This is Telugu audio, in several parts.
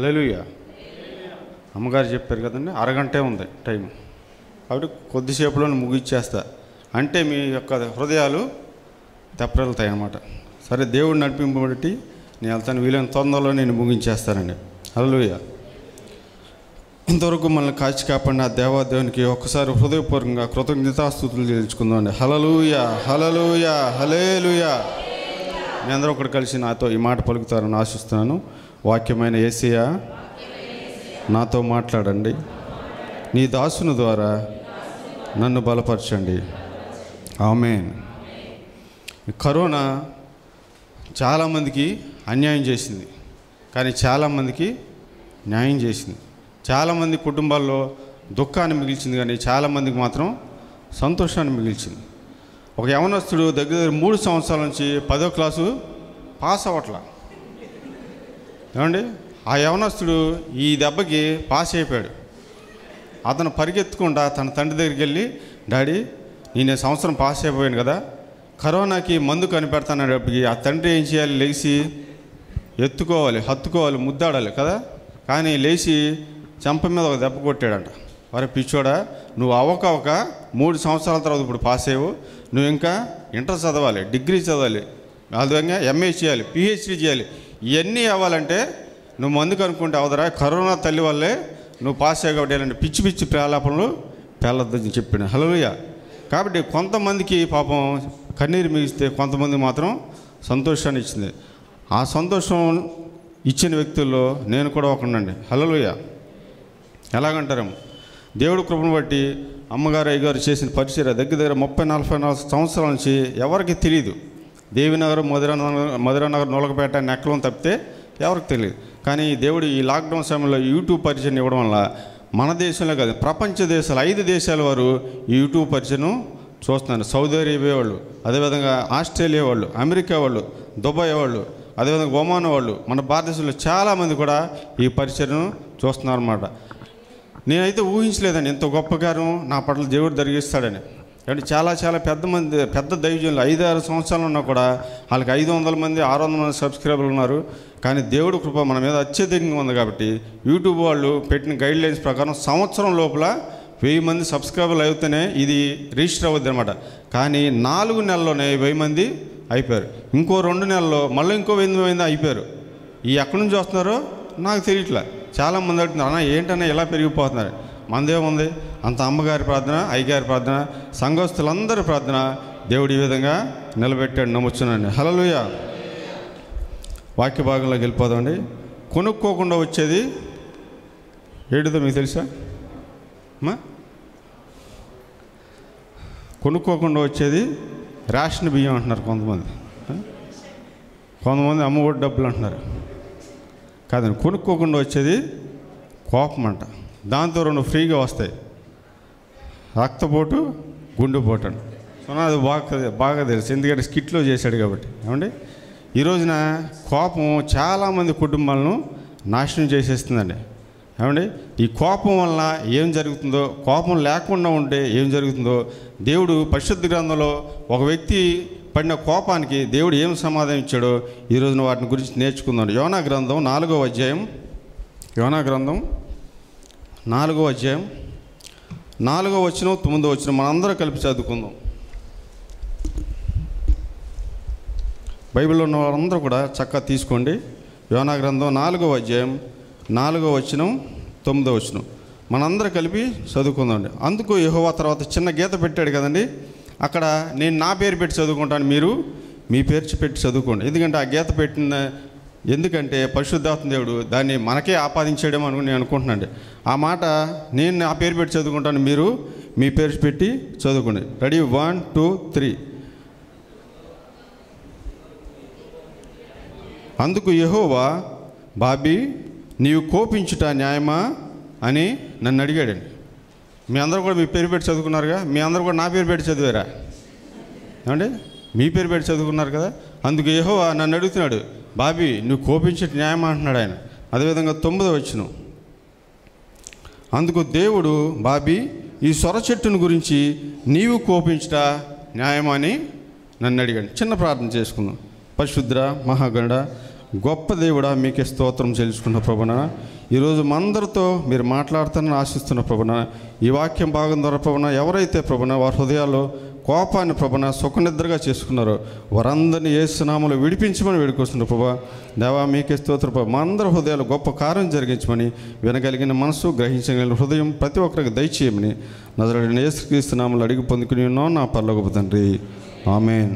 హల్లెలూయా అమ్మగారు చెప్పారు కదండి అరగంటే ఉంది టైం కాబట్టి కొద్దిసేపులో ముగిచ్చేస్తా అంటే మీ యొక్క హృదయాలు తెప్పరెళ్తాయి అన్నమాట సరే దేవుడు నడిపింపబట్టి నేను వెళ్తాను వీలైన తొందరలో నేను ముగించేస్తానండి హల్లెలూయా ఇంతవరకు మనల్ని కాచి కాపాడిన ఆ దేవాదేవునికి ఒక్కసారి హృదయపూర్వకంగా కృతజ్ఞతాస్థుతులు చెల్లించుకుందామండి హలలుయ హలలుయ హలేలుయ మీ అందరూ ఒకటి కలిసి నాతో ఈ మాట పలుకుతారని ఆశిస్తున్నాను వాక్యమైన ఏసియ నాతో మాట్లాడండి నీ దాసుని ద్వారా నన్ను బలపరచండి ఆమెన్ కరోనా చాలామందికి అన్యాయం చేసింది కానీ చాలామందికి న్యాయం చేసింది చాలామంది కుటుంబాల్లో దుఃఖాన్ని మిగిల్చింది కానీ చాలామందికి మాత్రం సంతోషాన్ని మిగిల్చింది ఒక యవనస్తుడు దగ్గర దగ్గర మూడు సంవత్సరాల నుంచి పదో క్లాసు పాస్ అవ్వట్లా ఏమండి ఆ యవనస్తుడు ఈ దెబ్బకి పాస్ అయిపోయాడు అతను పరిగెత్తకుండా తన తండ్రి దగ్గరికి వెళ్ళి డాడీ నేను ఈ సంవత్సరం పాస్ అయిపోయాను కదా కరోనాకి మందు కనిపెడతానప్పటికి ఆ తండ్రి ఏం చేయాలి లేచి ఎత్తుకోవాలి హత్తుకోవాలి ముద్దాడాలి కదా కానీ లేచి చెంప మీద ఒక దెబ్బ కొట్టాడంట వరే పిచ్చోడా నువ్వు అవ్వకవక మూడు సంవత్సరాల తర్వాత ఇప్పుడు పాస్ అయ్యావు నువ్వు ఇంకా ఇంటర్ చదవాలి డిగ్రీ చదవాలి అదేవిధంగా ఎంఏ చేయాలి పిహెచ్డీ చేయాలి ఇవన్నీ అవ్వాలంటే నువ్వు మందు కనుక్కుంటే అవదరా కరోనా తల్లి వల్లే నువ్వు పాస్ అయ్యావు కాబట్టి ఏంటంటే పిచ్చి పిచ్చి ప్రేలాపనలు పేలొద్దని చెప్పాను హలోయ కాబట్టి కొంతమందికి పాపం కన్నీరు మిగిస్తే కొంతమంది మాత్రం సంతోషాన్ని ఇచ్చింది ఆ సంతోషం ఇచ్చిన వ్యక్తుల్లో నేను కూడా ఒకనండి హలోయ ఎలాగంటారేమో దేవుడు కృపను బట్టి అమ్మగారు అయ్యగారు చేసిన పరిచయ దగ్గర దగ్గర ముప్పై నలభై నాలుగు సంవత్సరాల నుంచి ఎవరికి తెలియదు దేవినగర్ మధురానగర్ మధురానగర్ నూలకపేట నెక్కలం తప్పితే ఎవరికి తెలియదు కానీ దేవుడు ఈ లాక్డౌన్ సమయంలో యూట్యూబ్ పరిచయం ఇవ్వడం వల్ల మన దేశంలో కాదు ప్రపంచ దేశాలు ఐదు దేశాల వారు ఈ యూట్యూబ్ పరిచయం చూస్తున్నారు సౌదీ అరేబియా వాళ్ళు అదేవిధంగా ఆస్ట్రేలియా వాళ్ళు అమెరికా వాళ్ళు దుబాయ్ వాళ్ళు అదేవిధంగా ఒమాన్ వాళ్ళు మన భారతదేశంలో చాలామంది కూడా ఈ పరిచయం చూస్తున్నారు అన్నమాట నేనైతే ఊహించలేదండి ఇంత గొప్పగాను నా పట్ల దేవుడు జరిగిస్తాడని అంటే చాలా చాలా పెద్ద మంది పెద్ద దైవజనులు ఐదు ఆరు సంవత్సరాలు ఉన్నా కూడా వాళ్ళకి ఐదు వందల మంది ఆరు వందల మంది సబ్స్క్రైబర్లు ఉన్నారు కానీ దేవుడు కృప మన మీద అత్యధికంగా ఉంది కాబట్టి యూట్యూబ్ వాళ్ళు పెట్టిన గైడ్ లైన్స్ ప్రకారం సంవత్సరం లోపల వెయ్యి మంది సబ్స్క్రైబర్లు అయితేనే ఇది రిజిస్టర్ అవుద్ది అనమాట కానీ నాలుగు నెలల్లోనే వెయ్యి మంది అయిపోయారు ఇంకో రెండు నెలల్లో మళ్ళీ ఇంకో వెయ్యి మంది అయిపోయారు ఈ ఎక్కడి నుంచి వస్తున్నారో నాకు తెలియట్లే చాలామంది అడుగుతున్నారు అన్న ఏంటన్నా ఇలా పెరిగిపోతున్నారు మందేముంది అంత అమ్మగారి ప్రార్థన అయ్యగారి ప్రార్థన సంఘస్థులందరి ప్రార్థన దేవుడు ఈ విధంగా నిలబెట్టాడు నమ్ముచున్నాను హలలుయ వాక్య భాగంలోకి వెళ్ళిపోదామండి కొనుక్కోకుండా వచ్చేది ఏడుదో మీకు తెలుసా అమ్మా కొనుక్కోకుండా వచ్చేది రేషన్ బియ్యం అంటున్నారు కొంతమంది ఆ? కొంతమంది అమ్మఒడి డబ్బులు అంటున్నారు కాదండి కొనుక్కోకుండా వచ్చేది కోపం అంట దాంతో రెండు ఫ్రీగా వస్తాయి రక్తపోటు గుండెపోటు అంట సో అది బాగా బాగా తెలుసు ఎందుకంటే స్కిట్లో చేశాడు కాబట్టి ఏమండి ఈ రోజున కోపం చాలామంది కుటుంబాలను నాశనం చేసేస్తుందండి ఏమండి ఈ కోపం వల్ల ఏం జరుగుతుందో కోపం లేకుండా ఉంటే ఏం జరుగుతుందో దేవుడు పరిశుద్ధ గ్రంథంలో ఒక వ్యక్తి పడిన కోపానికి దేవుడు ఏం సమాధానం ఇచ్చాడో ఈ రోజున వాటిని గురించి నేర్చుకుందాం యోనా గ్రంథం నాలుగో అధ్యాయం యోనా గ్రంథం నాలుగో అధ్యాయం నాలుగో వచ్చిన తొమ్మిదో వచ్చిన మనందరం కలిపి చదువుకుందాం బైబిల్లో ఉన్న వారందరూ కూడా చక్కగా తీసుకోండి యోనా గ్రంథం నాలుగో అధ్యాయం నాలుగో వచనం తొమ్మిదో వచనం మనందరం కలిపి చదువుకుందామండి అందుకు యెహోవా తర్వాత చిన్న గీత పెట్టాడు కదండి అక్కడ నేను నా పేరు పెట్టి చదువుకుంటాను మీరు మీ పేరు పెట్టి చదువుకోండి ఎందుకంటే ఆ గీత పెట్టిన ఎందుకంటే పరిశుద్ధాత్మ దేవుడు దాన్ని మనకే ఆపాదించేయడం అనుకుని నేను అనుకుంటున్నాను ఆ మాట నేను నా పేరు పెట్టి చదువుకుంటాను మీరు మీ పేరు పెట్టి చదువుకోండి రెడీ వన్ టూ త్రీ అందుకు యెహోవా బాబీ నీవు కోపించుట న్యాయమా అని నన్ను అడిగాడండి మీ అందరూ కూడా మీ పేరు పెట్టి చదువుకున్నారుగా మీ అందరూ కూడా నా పేరు పెట్టి చదివారా ఏమండి మీ పేరు పెట్టి చదువుకున్నారు కదా అందుకు యెహోవా నన్ను అడుగుతున్నాడు బాబీ నువ్వు కోపించే న్యాయం అంటున్నాడు ఆయన అదేవిధంగా తొమ్మిదో వచ్చును అందుకు దేవుడు బాబీ ఈ సొర చెట్టును గురించి నీవు కోపించుట న్యాయమని నన్ను అడిగాడు చిన్న ప్రార్థన చేసుకుందాం పరిశుద్ర మహాగణ గొప్ప దేవుడా మీకే స్తోత్రం చెల్లించుకున్న ప్రభున ఈరోజు మా అందరితో మీరు మాట్లాడుతానని ఆశిస్తున్న ప్రభున ఈ వాక్యం భాగం ద్వారా ప్రభున ఎవరైతే ప్రభున వారి హృదయాల్లో కోపాన్ని ప్రభున సుఖనిద్రగా చేసుకున్నారో వారందరినీ ఏసునామలు విడిపించమని వేడుకొస్తున్న ప్రభా దేవా మీకే స్తోత్ర ప్రభా మా అందరి హృదయాలు గొప్ప కార్యం జరిగించమని వినగలిగిన మనసు గ్రహించగలిగిన హృదయం ప్రతి ఒక్కరికి దయచేయమని నజరడిన యేసుక్రీస్తునామలు అడిగి పొందుకుని ఉన్నాం నా పర్లోకి తండ్రి ఆమెన్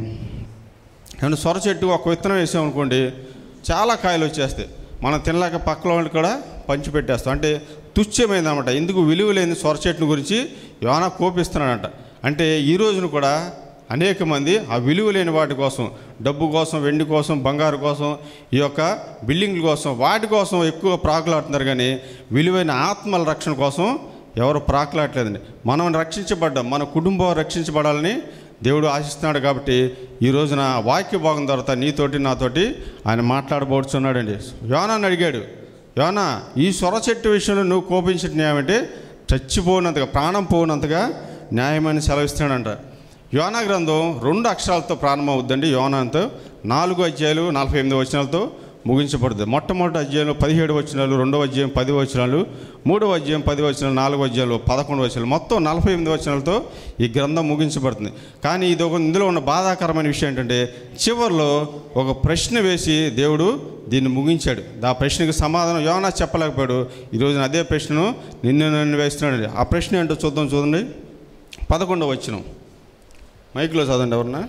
ఏమంటే సొర చెట్టు ఒక విత్తనం వేసామనుకోండి చాలా కాయలు వచ్చేస్తాయి మనం తినలేక పక్కన వాళ్ళకి కూడా పంచి పెట్టేస్తాం అంటే తుచ్చమైంది అనమాట ఎందుకు విలువ లేని సొర చెట్టుని గురించి యోనా కోపిస్తున్నాడంట అంటే ఈ రోజున కూడా అనేక మంది ఆ విలువ లేని వాటి కోసం డబ్బు కోసం వెండి కోసం బంగారు కోసం ఈ యొక్క బిల్డింగ్ల కోసం వాటి కోసం ఎక్కువ ప్రాకులాడుతున్నారు కానీ విలువైన ఆత్మల రక్షణ కోసం ఎవరు ప్రాకులాడలేదండి మనం రక్షించబడ్డాం మన కుటుంబం రక్షించబడాలని దేవుడు ఆశిస్తున్నాడు కాబట్టి ఈ రోజున వాక్య భాగం తర్వాత నీతోటి నాతోటి ఆయన మాట్లాడబోతున్నాడండి యోనాన్ని అడిగాడు యోనా ఈ సొర చెట్టు విషయంలో నువ్వు కోపించిన న్యాయం అంటే చచ్చిపోనంతగా ప్రాణం పోనంతగా న్యాయమని సెలవిస్తున్నాడంట యోనా గ్రంథం రెండు అక్షరాలతో ప్రారంభమవుద్దండి యోనాతో నాలుగు అధ్యాయులు నలభై ఎనిమిది వచనాలతో ముగించబడుతుంది మొట్టమొదటి అధ్యాయంలో పదిహేడు వచనాలు రెండవ అధ్యాయం పది వచనాలు మూడవ అధ్యాయం పది వచనాలు నాలుగో అధ్యాయంలో పదకొండు వచనాలు మొత్తం నలభై ఎనిమిది వచనాలతో ఈ గ్రంథం ముగించబడుతుంది కానీ ఇది ఒక ఇందులో ఉన్న బాధాకరమైన విషయం ఏంటంటే చివరిలో ఒక ప్రశ్న వేసి దేవుడు దీన్ని ముగించాడు ఆ ప్రశ్నకి సమాధానం యోనా చెప్పలేకపోయాడు ఈరోజు అదే ప్రశ్నను నిన్ను నన్ను వేస్తున్నాడు ఆ ప్రశ్న ఏంటో చూద్దాం చూడండి పదకొండవ వచ్చిన మైక్లో చదవండి ఎవరన్నా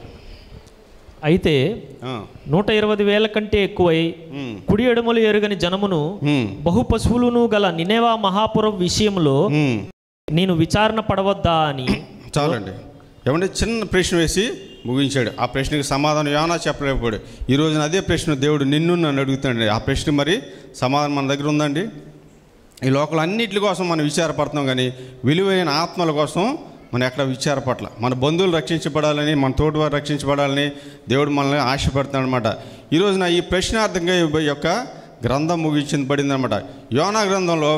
అయితే ఆ, నూట ఇరవై వేల కంటే ఎక్కువై ఉమ్, కుడి ఎడమలు ఎరుగని జనమును ఉమ్, బహు పశువులను గల నినేవా మహాపురం విషయంలో ఉమ్. నేను విచారణ పడవద్దా అని చాలండి ఏమంటే చిన్న ప్రశ్న వేసి ముగించాడు ఆ ప్రశ్నకి సమాధానం ఏమన్నా చెప్పలేకపోయాడు ఈ రోజున అదే ప్రశ్న దేవుడు నిన్ను నన్ను అడుగుతాడు ఆ ప్రశ్న మరి సమాధానం మన దగ్గర ఉందండి ఈ లోకల్ అన్నిటి కోసం మనం విచారపడుతున్నాం కానీ విలువైన ఆత్మల కోసం మనం ఎక్కడ విచారపట్ల మన బంధువులు రక్షించబడాలని మన తోటివారు రక్షించబడాలని దేవుడు మనల్ని ఆశపడుతున్నాడు అనమాట ఈ రోజున ఈ ప్రశ్నార్థంగా ఈ యొక్క గ్రంథం ముగించబడింది అనమాట యోనా గ్రంథంలో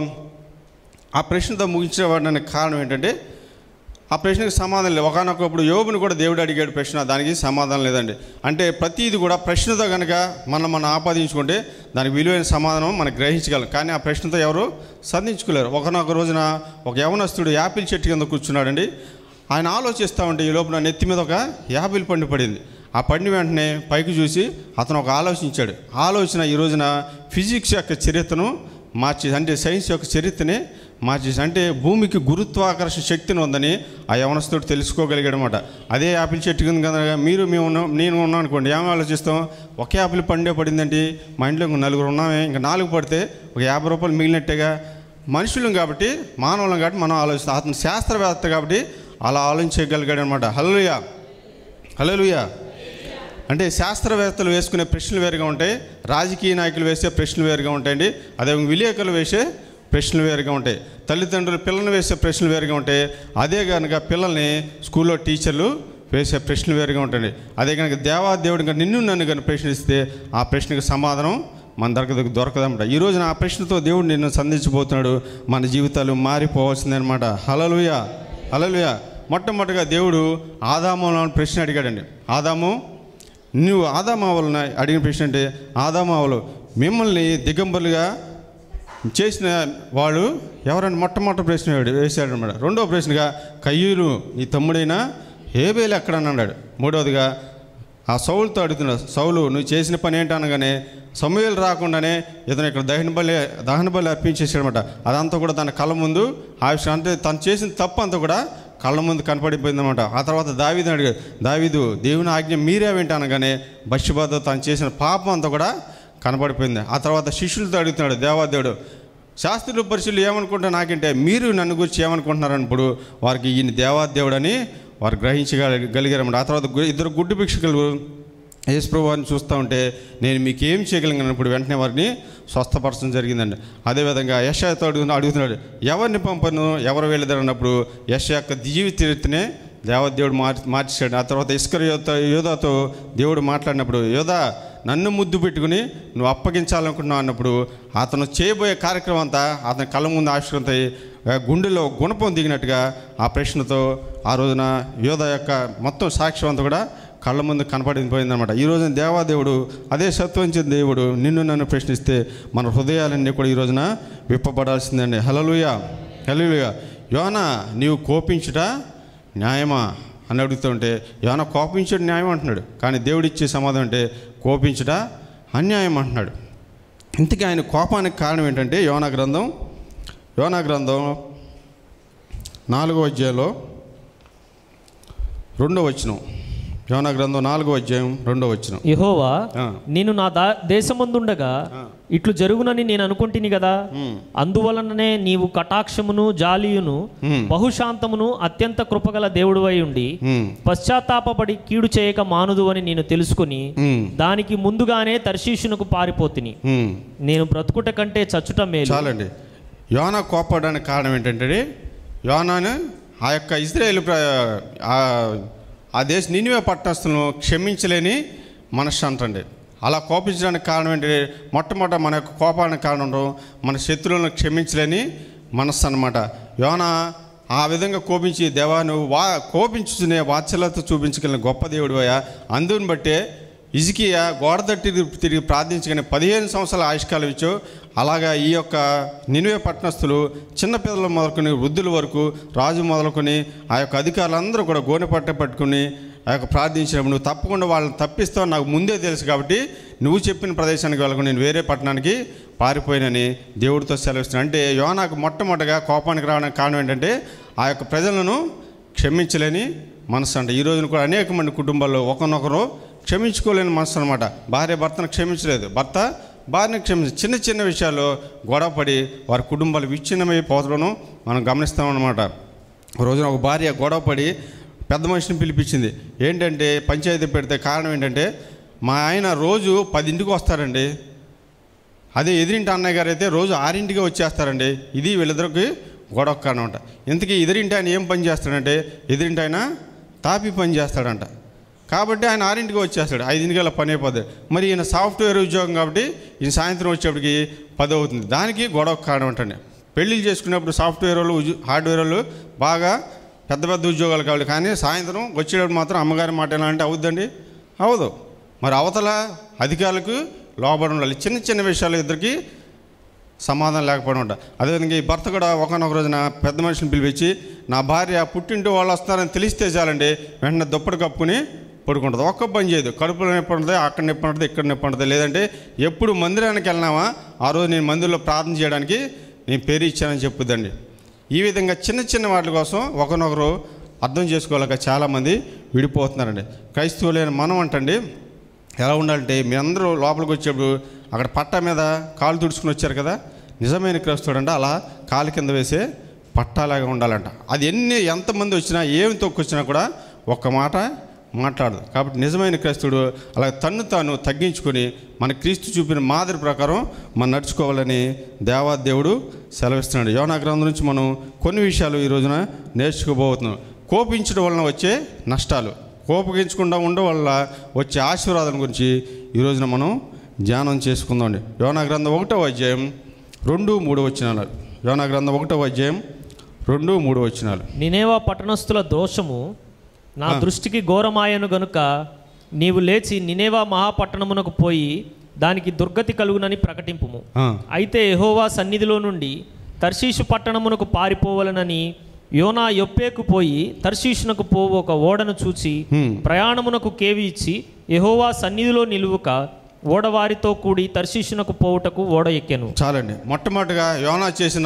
ఆ ప్రశ్నతో ముగించబడడానికి కారణం ఏంటంటే ఆ ప్రశ్నకి సమాధానం లేదు ఒకనొకప్పుడు యోబుని కూడా దేవుడు అడిగాడు ప్రశ్న దానికి సమాధానం లేదండి అంటే ప్రతిది కూడా ప్రశ్నతో కనుక మనం మనం ఆపాదించుకుంటే దానికి విలువైన సమాధానం మనం గ్రహించగలం కానీ ఆ ప్రశ్నతో ఎవరు సంధించుకోలేరు ఒకనొక రోజున ఒక యవనస్తుడు యాపిల్ చెట్టు కింద కూర్చున్నాడండి ఆయన ఆలోచిస్తూ ఉంటే ఈ లోపల నెత్తి మీద ఒక యాపిల్ పండు పడింది ఆ పండు వెంటనే పైకి చూసి అతను ఒక ఆలోచించాడు ఆలోచన ఈ రోజున ఫిజిక్స్ యొక్క చరిత్రను మార్చేసి అంటే సైన్స్ యొక్క చరిత్రని మార్చేసి అంటే భూమికి గురుత్వాకర్షణ శక్తిని ఉందని ఆ యవనస్తుడు తెలుసుకోగలిగాడు అనమాట అదే యాపిల్ చెట్టు కింద కనుక మీరు మేము ఉన్నాం నేను ఉన్నాం అనుకోండి ఏమి ఆలోచిస్తాం ఒకే యాపిల్ పండే పడిందండి మా ఇంట్లో ఇంకో నలుగురు ఉన్నామే ఇంకా నాలుగు పడితే ఒక యాభై రూపాయలు మిగిలినట్టేగా మనుషులం కాబట్టి మానవులం కాబట్టి మనం ఆలోచిస్తాం అతను శాస్త్రవేత్త కాబట్టి అలా ఆలోచించగలిగాడు అనమాట హలోయా హలోయా అంటే శాస్త్రవేత్తలు వేసుకునే ప్రశ్నలు వేరుగా ఉంటాయి రాజకీయ నాయకులు వేసే ప్రశ్నలు వేరుగా ఉంటాయండి అదే విలేకరులు వేసే ప్రశ్నలు వేరుగా ఉంటాయి తల్లిదండ్రులు పిల్లల్ని వేసే ప్రశ్నలు వేరుగా ఉంటాయి అదే కనుక పిల్లల్ని స్కూల్లో టీచర్లు వేసే ప్రశ్నలు వేరుగా ఉంటాయండి అదే కనుక దేవా దేవుడు కనుక నిన్ను నన్ను కనుక ప్రశ్నిస్తే ఆ ప్రశ్నకు సమాధానం మన దగ్గర దొరకదన్నమాట ఈ రోజున ఆ ప్రశ్నతో దేవుడు నిన్ను సంధించబోతున్నాడు మన జీవితాలు మారిపోవాల్సిందనమాట హలలుయ హలలుయ మొట్టమొదటిగా దేవుడు ఆదాము ప్రశ్న అడిగాడండి ఆదాము నువ్వు ఆదామావలను అడిగిన ప్రశ్న అంటే ఆదామావలు మిమ్మల్ని దిగంబరులుగా చేసిన వాడు ఎవరని మొట్టమొదటి ప్రశ్న వేడు- వేశాడు అనమాట రెండవ ప్రశ్నగా కయ్యూరు నీ తమ్ముడైనా హేబేలు ఎక్కడ అని అన్నాడు మూడవదిగా ఆ సౌలుతో అడుగుతున్నాడు సౌలు నువ్వు చేసిన పని ఏంటనగానే సమయాలు రాకుండానే ఇతను ఇక్కడ దహన బలి దహన బలి అర్పించేసాడనమాట అదంతా కూడా తన కళ్ళ ముందు ఆ విషయం అంటే తను చేసిన తప్పు అంతా కూడా కళ్ళ ముందు కనపడిపోయిందన్నమాట ఆ తర్వాత దావీదు అడిగాడు దావీదు దేవుని ఆజ్ఞ మీరే వింటానగానే బషిబాతో తను చేసిన పాపం అంతా కూడా కనపడిపోయింది ఆ తర్వాత శిష్యులతో అడుగుతున్నాడు దేవాదేవుడు శాస్త్రులు పరిశీలు ఏమనుకుంటా నాకంటే మీరు నన్ను గురించి ఏమనుకుంటున్నారు అన్నప్పుడు వారికి ఈయన దేవాదేవుడని వారు గ్రహించగలిగారన్నమాట ఆ తర్వాత గు- ఇద్దరు గుడ్డు భిక్షకులు యేసుప్రభు వారిని చూస్తూ ఉంటే నేను మీకు ఏం చేయగలిగినప్పుడు వెంటనే వారిని స్వస్థపరచడం జరిగిందండి అదేవిధంగా యశతో అడుగు అడుగుతున్నాడు ఎవరిని పంపను ఎవరు వెళ్ళదారు అన్నప్పుడు యశ యొక్క జీవిత చరిత్రనే దేవదేవుడు మార్చి మార్చాడు ఆ తర్వాత ఇస్కర్ యోధ యోధాతో దేవుడు మాట్లాడినప్పుడు యోధా నన్ను ముద్దు పెట్టుకుని నువ్వు అప్పగించాలనుకుంటున్నావు అన్నప్పుడు అతను చేయబోయే కార్యక్రమం అంతా అతని కళ్ళ ముందు ఆవిష్కృతమై ఆ గుండెలో గుణపం దిగినట్టుగా ఆ ప్రశ్నతో ఆ రోజున యోధ యొక్క మొత్తం సాక్ష్యం అంతా కూడా కళ్ళ ముందు కనపడింది పోయిందనమాట ఈ రోజున దేవాదేవుడు అదే సత్వంచిన దేవుడు నిన్ను నన్ను ప్రశ్నిస్తే మన హృదయాలన్నీ కూడా ఈ రోజున విప్పబడాల్సిందండి హలలుయ హలలుయ యోన నీవు కోపించుట న్యాయమా అని అడుగుతుంటే యోన కోపించుట న్యాయం అంటున్నాడు కానీ దేవుడిచ్చే సమాధానం అంటే కోపించుట అన్యాయం అంటున్నాడు ఇంతకీ ఆయన కోపానికి కారణం ఏంటంటే యోనా గ్రంథం యోనా గ్రంథం నాలుగో అధ్యాయంలో రెండో వచనం యోనా గ్రంథం నాలుగో అధ్యాయం రెండో వచనం యహోవా ఆ. నేను నా దా దేశమందుండగా ఇట్లు జరుగునని నేను అనుకుంటుని కదా ఉమ్, అందువలననే నీవు కటాక్షమును జాలియును ఉమ్, బహుశాంతమును అత్యంత కృపగల దేవుడు ఉండి ఉమ్, పశ్చాత్తాపపడి కీడు చేయక మానుదు అని నేను తెలుసుకుని ఉమ్, దానికి ముందుగానే తర్శీషునకు పారిపోతిని ఉమ్. నేను బ్రతుకుట కంటే చచ్చుట మేలు చాలండి యోనా కోపడడానికి కారణం ఏంటంటే యోనాను ఆ యొక్క ఇజ్రాయేల్ ప్ర- ఆ- ఆ దేశ నినివే పట్టణస్తులను క్షమించలేని మనస్సు అంటండి అలా కోపించడానికి కారణం ఏంటంటే మొట్టమొదట మన యొక్క కోపానికి కారణం మన శత్రువులను క్షమించలేని మనస్సు అనమాట యోన ఆ విధంగా కోపించి దేవా నువ్వు వా కోపించునే వాత్సల్యత చూపించగలిగిన గొప్ప దేవుడు అయ్యా అందుని బట్టే ఇజికియా గోడ తట్టి తిరిగి ప్రార్థించగానే పదిహేను సంవత్సరాల ఆయుష్కాలం ఇచ్చు అలాగా ఈ యొక్క నినువే పట్టణస్థులు చిన్నపిల్లలు మొదలుకొని వృద్ధుల వరకు రాజు మొదలుకొని ఆ యొక్క అధికారులందరూ కూడా గోనె పట్ట పట్టుకుని ఆ యొక్క ప్రార్థించినప్పుడు నువ్వు తప్పకుండా వాళ్ళని తప్పిస్తావు నాకు ముందే తెలుసు కాబట్టి నువ్వు చెప్పిన ప్రదేశానికి వెళ్ళకుండా నేను వేరే పట్టణానికి పారిపోయినని దేవుడితో సెలవిస్తున్నాను అంటే యోనాకు మొట్టమొదటిగా కోపానికి రావడానికి కారణం ఏంటంటే ఆ యొక్క ప్రజలను క్షమించలేని మనసు అంట ఈ రోజున కూడా అనేక మంది కుటుంబాల్లో ఒకరినొకరు క్షమించుకోలేని మనసు అనమాట భార్య భర్తను క్షమించలేదు భర్త భార్యను క్షమించ చిన్న చిన్న విషయాల్లో గొడవపడి వారి కుటుంబాలు విచ్ఛిన్నమైపోవడం మనం గమనిస్తామన్నమాట ఒక రోజున ఒక భార్య గొడవపడి పెద్ద మనిషిని పిలిపించింది ఏంటంటే పంచాయతీ పెడితే కారణం ఏంటంటే మా ఆయన రోజు పదింటికి వస్తారండి అదే ఎదిరింటి అన్నయ్య గారు అయితే రోజు ఆరింటికి వచ్చేస్తారండి ఇది వీళ్ళిద్దరికి గొడవ కారణం అంట ఇంతకీ ఎదిరింటి ఆయన ఏం పని చేస్తాడంటే ఎదిరింటి ఆయన తాపి పని చేస్తాడంట కాబట్టి ఆయన ఆరింటికి వచ్చేస్తాడు ఐదింటికల్లా పని అయిపోద్ది మరి ఈయన సాఫ్ట్వేర్ ఉద్యోగం కాబట్టి ఈయన సాయంత్రం వచ్చేప్పటికి పది అవుతుంది దానికి గొడవ కారణం అంటండి పెళ్ళిళ్ళు చేసుకున్నప్పుడు సాఫ్ట్వేర్ వాళ్ళు ఉద్యో- హార్డ్వేర్ వాళ్ళు బాగా పెద్ద పెద్ద ఉద్యోగాలు కావాలి కానీ సాయంత్రం వచ్చేటప్పుడు మాత్రం అమ్మగారి మాట ఎలా అంటే అవుద్దండి అవదు మరి అవతల అధికారులకు లోబడి ఉండాలి చిన్న చిన్న విషయాలు ఇద్దరికి సమాధానం లేకపోవడం ఉంటా అదేవిధంగా ఈ భర్త కూడా ఒకనొక రోజున పెద్ద మనిషిని పిలిపించి నా భార్య పుట్టింటి వాళ్ళు వస్తున్నారని తెలిస్తే చాలండి వెంటనే దుప్పటి కప్పుకుని పడుకుంటుంది ఒక్క పని చేయదు కడుపులో నొప్పి ఉంటుంది అక్కడ నొప్పి ఉంటుంది ఇక్కడ నొప్పి ఉంటుంది లేదంటే ఎప్పుడు మందిరానికి వెళ్ళినామా ఆ రోజు నేను మందిరంలో ప్రార్థన చేయడానికి నేను పేరు ఇచ్చానని చెప్పుద్దండి ఈ విధంగా చిన్న చిన్న వాటి కోసం ఒకరినొకరు అర్థం చేసుకోలేక చాలామంది విడిపోతున్నారండి క్రైస్తవులైన మనం అంటండి ఎలా ఉండాలంటే మీ అందరూ లోపలికి వచ్చేప్పుడు అక్కడ పట్టా మీద కాలు తుడుచుకుని వచ్చారు కదా నిజమైన క్రైస్తవుడు అంటే అలా కాలు కింద వేసే పట్టాలాగా ఉండాలంట అది ఎన్ని ఎంతమంది వచ్చినా ఏమి తొక్కొచ్చినా కూడా ఒక్క మాట మాట్లాడదు కాబట్టి నిజమైన క్రైస్తవుడు అలా తన్ను తాను తగ్గించుకొని మన క్రీస్తు చూపిన మాదిరి ప్రకారం మనం నడుచుకోవాలని దేవాదేవుడు సెలవిస్తున్నాడు యోనా గ్రంథం నుంచి మనం కొన్ని విషయాలు ఈ రోజున నేర్చుకోబోతున్నాం కోపించడం వలన వచ్చే నష్టాలు కోపగించకుండా ఉండడం వల్ల వచ్చే ఆశీర్వాదం గురించి ఈ రోజున మనం ధ్యానం చేసుకుందామండి యోనా గ్రంథం ఒకటో అధ్యాయం రెండు మూడు వచ్చినాలు యోనా గ్రంథం ఒకటో అధ్యాయం రెండు మూడు వచ్చినాలు నినేవా పట్టణస్థుల దోషము నా దృష్టికి ఘోరమాయను గనుక నీవు లేచి నినేవా మహాపట్టణమునకు పోయి దానికి దుర్గతి కలుగునని ప్రకటింపుము ఆ, అయితే యెహోవా సన్నిధిలో నుండి తర్షీషు పట్టణమునకు పారిపోవలనని యోనా యొప్పేకు పోయి తర్షీషునకు పోవు ఒక ఓడను చూచి హ్మ్. ప్రయాణమునకు కేవి ఇచ్చి యెహోవా సన్నిధిలో నిలువుక ఓడవారితో కూడి తర్షీషునకు పోవుటకు ఓడ ఎక్కెను చాలండి మొట్టమొదటిగా యోనా చేసిన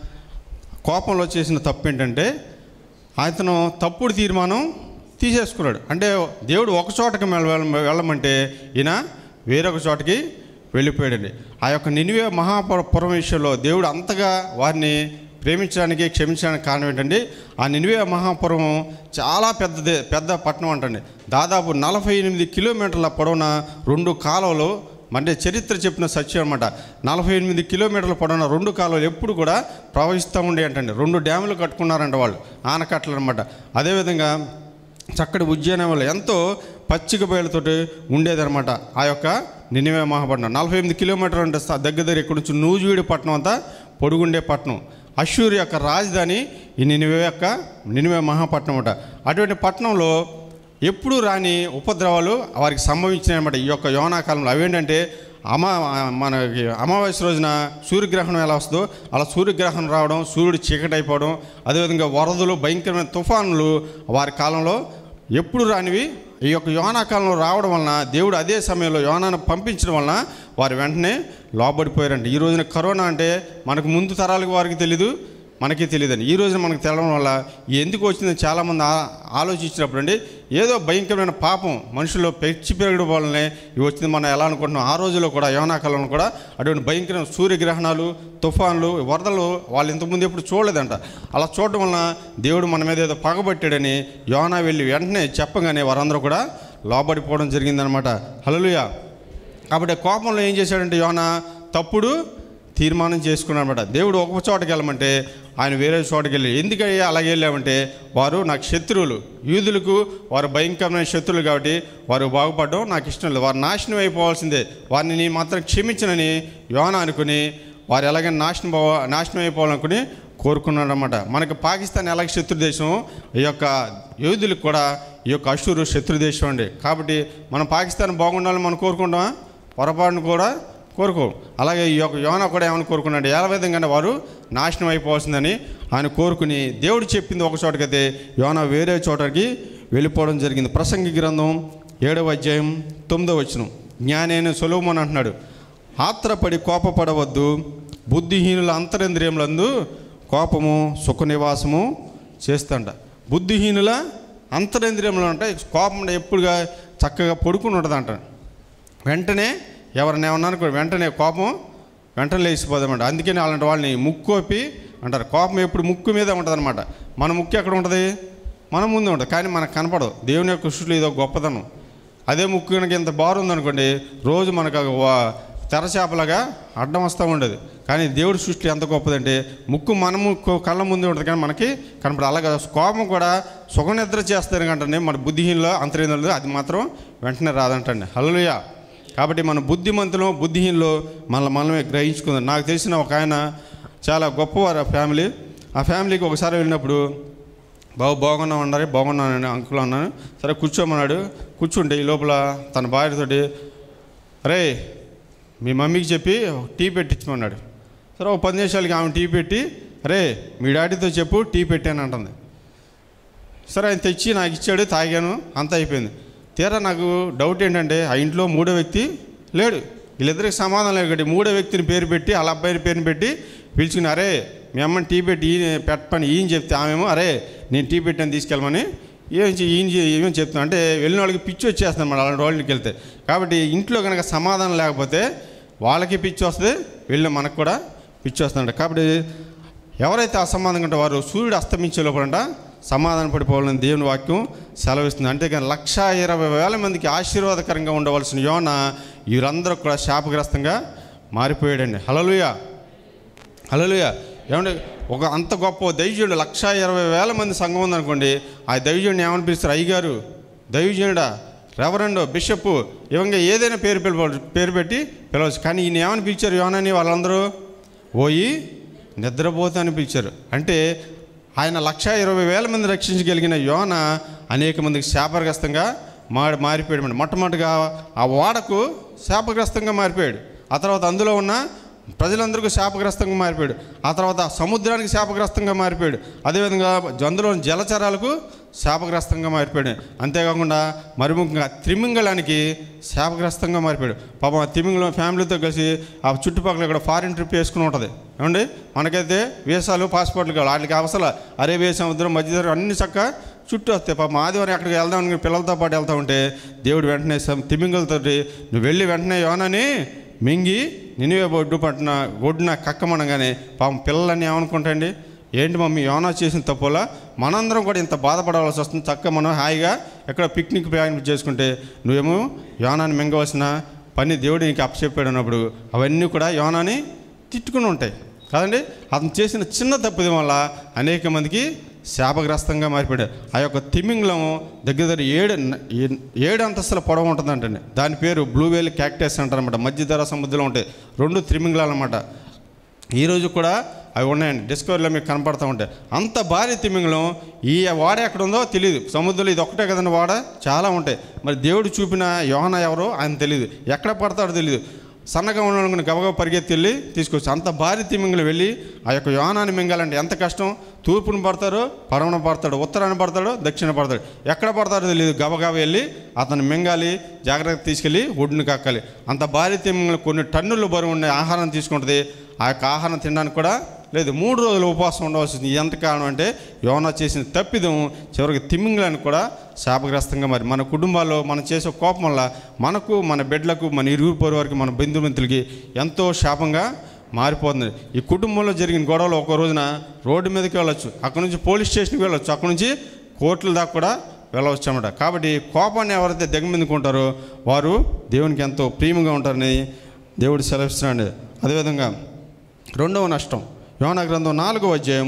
కోపంలో చేసిన తప్పు ఏంటంటే అతను తప్పుడు తీర్మానం తీసేసుకున్నాడు అంటే దేవుడు ఒక చోటకి వెళ్ళ- వెళ్ళ- వెళ్ళమంటే ఈయన వేరొక చోటకి వెళ్ళిపోయాడండి ఆ యొక్క నినివే మహాపురం విషయంలో దేవుడు అంతగా వారిని ప్రేమించడానికి క్షమించడానికి కారణం ఏంటంటే ఆ నినివే మహాపురం చాలా పెద్దదే పెద్ద పట్టణం అంటండి దాదాపు నలభై ఎనిమిది కిలోమీటర్ల పొడవున రెండు కాలువలు అంటే చరిత్ర చెప్పిన సత్యం అనమాట నలభై ఎనిమిది కిలోమీటర్ల పొడవున రెండు కాలువలు ఎప్పుడు కూడా ప్రవహిస్తూ ఉండే అంటండి రెండు డ్యాములు కట్టుకున్నారంట వాళ్ళు ఆనకట్టలు అనమాట అదేవిధంగా చక్కటి ఉద్యానవనాలు ఎంతో పచ్చిక బయలుతోటి ఉండేదన్నమాట ఆ యొక్క నినివే మహాపట్నం నలభై ఎనిమిది కిలోమీటర్లు అంటే స- దగ్గర దగ్గర ఇక్కడ నుంచి నూజివీడి పట్టణం అంతా పొడుగుండే పట్టణం అశ్షూర్ యొక్క రాజధాని ఈ నినివే యొక్క నినివే మహాపట్నం అట అటువంటి పట్టణంలో ఎప్పుడు రాని ఉపద్రవాలు వారికి సంభవించినాయన్నమాట ఈ యొక్క యోనాకాలంలో అవేంటంటే అమా మనకి అమావాస్య రోజున సూర్యగ్రహణం ఎలా వస్తుందో అలా సూర్యగ్రహణం రావడం సూర్యుడు చీకటి అయిపోవడం అదేవిధంగా వరదలు భయంకరమైన తుఫానులు వారి కాలంలో ఎప్పుడు రానివి ఈ యొక్క యోనాకాలంలో రావడం వలన దేవుడు అదే సమయంలో యోనాను పంపించడం వలన వారు వెంటనే లోబడిపోయారంట ఈ రోజున కరోనా అంటే మనకు ముందు తరాలకు వారికి తెలీదు మనకి తెలియదండి ఈ రోజున మనకు తెలవడం వల్ల ఎందుకు వచ్చిందని చాలామంది ఆ- ఆలోచించినప్పుడు అండి ఏదో భయంకరమైన పాపం మనుషుల్లో పెంచి పెరగడం వల్లనే ఇవి వచ్చింది మనం ఎలా అనుకుంటున్నాం ఆ రోజుల్లో కూడా యోనాకాలంలో కూడా అటువంటి భయంకరమైన సూర్యగ్రహణాలు తుఫాన్లు వరదలు వాళ్ళు ఇంతకుముందు ఎప్పుడు చూడలేదంట అలా చూడడం వలన దేవుడు మన మీద ఏదో పగబట్టాడని యోనా వెళ్ళి వెంటనే చెప్పగానే వారందరూ కూడా లోబడిపోవడం జరిగిందనమాట హల్లెలూయా కాబట్టి కోపంలో ఏం చేశాడంటే యోనా తప్పుడు తీర్మానం చేసుకున్నాడు అనమాట దేవుడు ఒక చోటకి వెళ్ళమంటే ఆయన వేరే చోటకి వెళ్ళి ఎందుకయ్యా అలాగే వెళ్ళామంటే వారు నాకు శత్రువులు యూదులకు వారు భయంకరమైన శత్రువులు కాబట్టి వారు బాగుపడడం నాకు ఇష్టం లేదు వారు నాశనం అయిపోవాల్సిందే వారిని నేను మాత్రం క్షమించనని యోన అనుకుని వారు ఎలాగైనా నాశనం పోవ నాశనం అయిపోవాలనుకుని కోరుకున్నాడు అనమాట మనకు పాకిస్తాన్ ఎలాగ శత్రు దేశం ఈ యొక్క యూదులకు కూడా ఈ యొక్క అషూరు శత్రు దేశం అండి కాబట్టి మనం పాకిస్తాన్ బాగుండాలని మనం కోరుకుంటామా పొరపాటును కూడా కోరుకో అలాగే ఈ యొక్క యోన కూడా ఏమని కోరుకున్నాడు ఎలా విధంగానే వారు నాశనం అయిపోవాల్సిందని ఆయన కోరుకుని దేవుడు చెప్పింది ఒక చోటకైతే యోన వేరే చోటకి వెళ్ళిపోవడం జరిగింది ప్రసంగి గ్రంథం ఏడవ అధ్యాయం తొమ్మిదవ వచనం జ్ఞానేన సులభమని అంటున్నాడు ఆత్రపడి కోపపడవద్దు బుద్ధిహీనుల అంతరింద్రియములందు కోపము సుఖ నివాసము చేస్తంట బుద్ధిహీనుల అంతరింద్రియములు అంటే కోపం ఎప్పుడుగా చక్కగా పడుకుని ఉంటుందంట వెంటనే ఎవరిని ఏమన్నా అనుకో వెంటనే కోపం వెంటనే లేచిపోదామంట అందుకని అలాంటి వాళ్ళని ముక్కోపి అంటారు కోపం ఎప్పుడు ముక్కు మీద ఉంటుంది అనమాట మన ముక్కు ఎక్కడ ఉంటుంది మన ముందు ఉంటుంది కానీ మనకు కనపడదు దేవుని యొక్క సృష్టిలో ఇదో గొప్పదనం అదే ముక్కు కనుక ఇంత బారు ఉందనుకోండి రోజు మనకు ఒక వా- తెరచేపలాగా అడ్డం వస్తూ ఉండేది కానీ దేవుడి సృష్టి ఎంత గొప్పదంటే ముక్కు మన ముక్కు కళ్ళ ముందే ఉంటుంది కానీ మనకి కనపడదు అలాగే కోపం కూడా సుఖ నిద్ర చేస్తారు కంటే మన బుద్ధిహీనలో అంతరిందో అది మాత్రం వెంటనే రాదంటండి హల్లెలూయా కాబట్టి మన బుద్ధిమంతులు బుద్ధిహీనులు మనల్ని మనమే గ్రహించుకుందాం నాకు తెలిసిన ఒక ఆయన చాలా గొప్పవారు ఆ ఫ్యామిలీ ఆ ఫ్యామిలీకి ఒకసారి వెళ్ళినప్పుడు బాబు బాగున్నాం అన్నారు బాగున్నాను అంకుల్ అన్నాను సరే కూర్చోమన్నాడు కూర్చుంటే ఈ లోపల తన భార్యతోటి అరే మీ మమ్మీకి చెప్పి టీ పెట్టించమన్నాడు సరే ఒక పది నిమిషాలకి ఆమె టీ పెట్టి అరే మీ డాడీతో చెప్పు టీ పెట్టాను అంటుంది సరే ఆయన తెచ్చి నాకు ఇచ్చాడు తాగాను అంత అయిపోయింది తీరా నాకు డౌట్ ఏంటంటే ఆ ఇంట్లో మూడో వ్యక్తి లేడు వీళ్ళిద్దరికి సమాధానం లేదు కాబట్టి మూడో వ్యక్తిని పేరు పెట్టి వాళ్ళ అబ్బాయిని పేరుని పెట్టి పిలుచుకుని అరే మీ అమ్మని టీ పెట్టి ఈయన పెట్టమని ఈయన చెప్తే ఆమెమో అరే నేను టీ పెట్టాను తీసుకెళ్ళమని ఏం చే- ఈయన చే- ఏమని చెప్తున్నా అంటే వెళ్ళిన వాళ్ళకి పిచ్చి వచ్చేస్తుంది అన్నమాట అలాంటి వాళ్ళకి వెళ్తే కాబట్టి ఇంట్లో కనుక సమాధానం లేకపోతే వాళ్ళకి పిచ్చి వస్తుంది వెళ్ళిన మనకు కూడా పిచ్చి వస్తుందంట కాబట్టి ఎవరైతే అసమాధానంగా ఉంటే వారు సూర్యుడు అస్తమించే లోపలంట సమాధాన పడిపోవాలని దేవుని వాక్యం సెలవిస్తుంది అంతేకాని లక్ష ఇరవై వేల మందికి ఆశీర్వాదకరంగా ఉండవలసిన యోన వీరందరూ కూడా శాపగ్రస్తంగా మారిపోయాడండి హలలుయ హలలుయ ఏమంటే ఒక అంత గొప్ప దైవజనుడు లక్ష ఇరవై వేల మంది సంఘం ఉందనుకోండి ఆ దైవజనుడిని ఏమని పిలుస్తారు అయ్యగారు దైవజనుడా రెవరెండో బిషప్ ఇవంగా ఏదైనా పేరు పిలవ పేరు పెట్టి పిలవచ్చు కానీ ఈయన ఏమని పిలిచారు యోనని వాళ్ళందరూ పోయి నిద్రపోతా అని పిలిచారు అంటే ఆయన లక్ష ఇరవై వేల మంది రక్షించగలిగిన యోన అనేక మందికి శాపగ్రస్తంగా మారి మారిపోయాడు మొట్టమొదటిగా ఆ ఓడకు శాపగ్రస్తంగా మారిపోయాడు ఆ తర్వాత అందులో ఉన్న ప్రజలందరికీ శాపగ్రస్తంగా మారిపోయాడు ఆ తర్వాత సముద్రానికి శాపగ్రస్తంగా మారిపోయాడు అదేవిధంగా అందులో జలచరాలకు శాపగ్రస్తంగా మారిపోయాడు అంతేకాకుండా మరి ముఖ్యంగా త్రిమింగళానికి శాపగ్రస్తంగా మారిపోయాడు పాపం ఆ త్రిమింగళం ఫ్యామిలీతో కలిసి ఆ చుట్టుపక్కల ఇక్కడ ఫారిన్ ట్రిప్ వేసుకుని ఉంటుంది ఏమండి మనకైతే వీసాలు పాస్పోర్ట్లు కావాలి వాటికి అవసరం అరేబియా సముద్రం మధ్యధరం అన్ని చక్క చుట్టూ వస్తాయి పాపం ఆదివారం ఎక్కడికి వెళ్దాం అనుకుని పిల్లలతో పాటు వెళ్తా ఉంటే దేవుడు వెంటనే సం- తిమింగలతోటి నువ్వు వెళ్ళి వెంటనే యోనని మింగి నినివే బొడ్డు పట్టిన ఒడ్డున కక్కమనగానే పాపం పిల్లలన్నీ ఏమనుకుంటాయండి ఏంటి మమ్మీ యోనా చేసిన తప్పులా మనందరం కూడా ఇంత బాధపడవలసి వస్తుంది చక్కగా మనం హాయిగా ఎక్కడ పిక్నిక్ ప్రయాణం చేసుకుంటే నువ్వేమో యోనాన్ని మింగవలసిన పని దేవుడు నీకు అప్పచెప్పాడు అన్నప్పుడు అవన్నీ కూడా యోనాని తిట్టుకుని ఉంటాయి కాదండి అతను చేసిన చిన్న తప్పుది వల్ల అనేక మందికి శాపగ్రస్తంగా మారిపోయాడు ఆ యొక్క తిమింగలం దగ్గర దగ్గర ఏడు ఏ- ఏడు అంతస్తుల పొడవు ఉంటుందంటండి దాని పేరు బ్లూ వేల్ క్యాక్టస్ అంటారనమాట మధ్యధర సముద్రంలో ఉంటాయి రెండు తిమింగలాలు అనమాట ఈరోజు కూడా అవి ఉన్నాయండి డిస్కవరీలో మీకు కనపడుతూ ఉంటాయి అంత భారీ తిమింగలం ఈ వాడ ఎక్కడ ఉందో తెలియదు సముద్రంలో ఇది ఒక్కటే కదండి వాడ చాలా ఉంటాయి మరి దేవుడు చూపిన యోహన ఎవరో ఆయన తెలియదు ఎక్కడ పడతాడో తెలియదు సన్నగా ఉన్న గబగబ పరిగెత్తి వెళ్ళి తీసుకొచ్చి అంత భారీ తిమింగలు వెళ్ళి ఆ యొక్క యోనాన్ని మింగాలంటే ఎంత కష్టం తూర్పును పడతారో పడవన పడతాడు ఉత్తరాన్ని పడతాడు దక్షిణ పడతాడు ఎక్కడ పడతాడో తెలియదు గబగబ వెళ్ళి అతను మింగాలి జాగ్రత్త తీసుకెళ్ళి ఒడ్డుని కక్కాలి అంత భారీ తిమింగలు కొన్ని టన్నులు బరువు ఉండే ఆహారం తీసుకుంటుంది ఆ యొక్క ఆహారం తినడానికి కూడా లేదు మూడు రోజులు ఉపవాసం ఉండవలసింది ఎంత కారణం అంటే యోనా చేసిన తప్పిదం చివరికి తిమ్మింగలానికి కూడా శాపగ్రస్తంగా మరి మన కుటుంబాల్లో మనం చేసే కోపం వల్ల మనకు మన బిడ్డలకు మన ఇరుగు పొరుగు వారికి మన బంధుమిత్రులకి ఎంతో శాపంగా మారిపోతుంది ఈ కుటుంబంలో జరిగిన గొడవలు ఒక రోజున రోడ్డు మీదకి వెళ్ళొచ్చు అక్కడ నుంచి పోలీస్ స్టేషన్కి వెళ్ళొచ్చు అక్కడ నుంచి కోర్టుల దాకా కూడా వెళ్ళవచ్చు అన్నమాట కాబట్టి కోపాన్ని ఎవరైతే దిగమిందుకుంటారో వారు దేవునికి ఎంతో ప్రియముగా ఉంటారని దేవుడు సెలవిస్తున్నాడు అదేవిధంగా రెండవ నష్టం యోనా గ్రంథం నాలుగో అధ్యాయం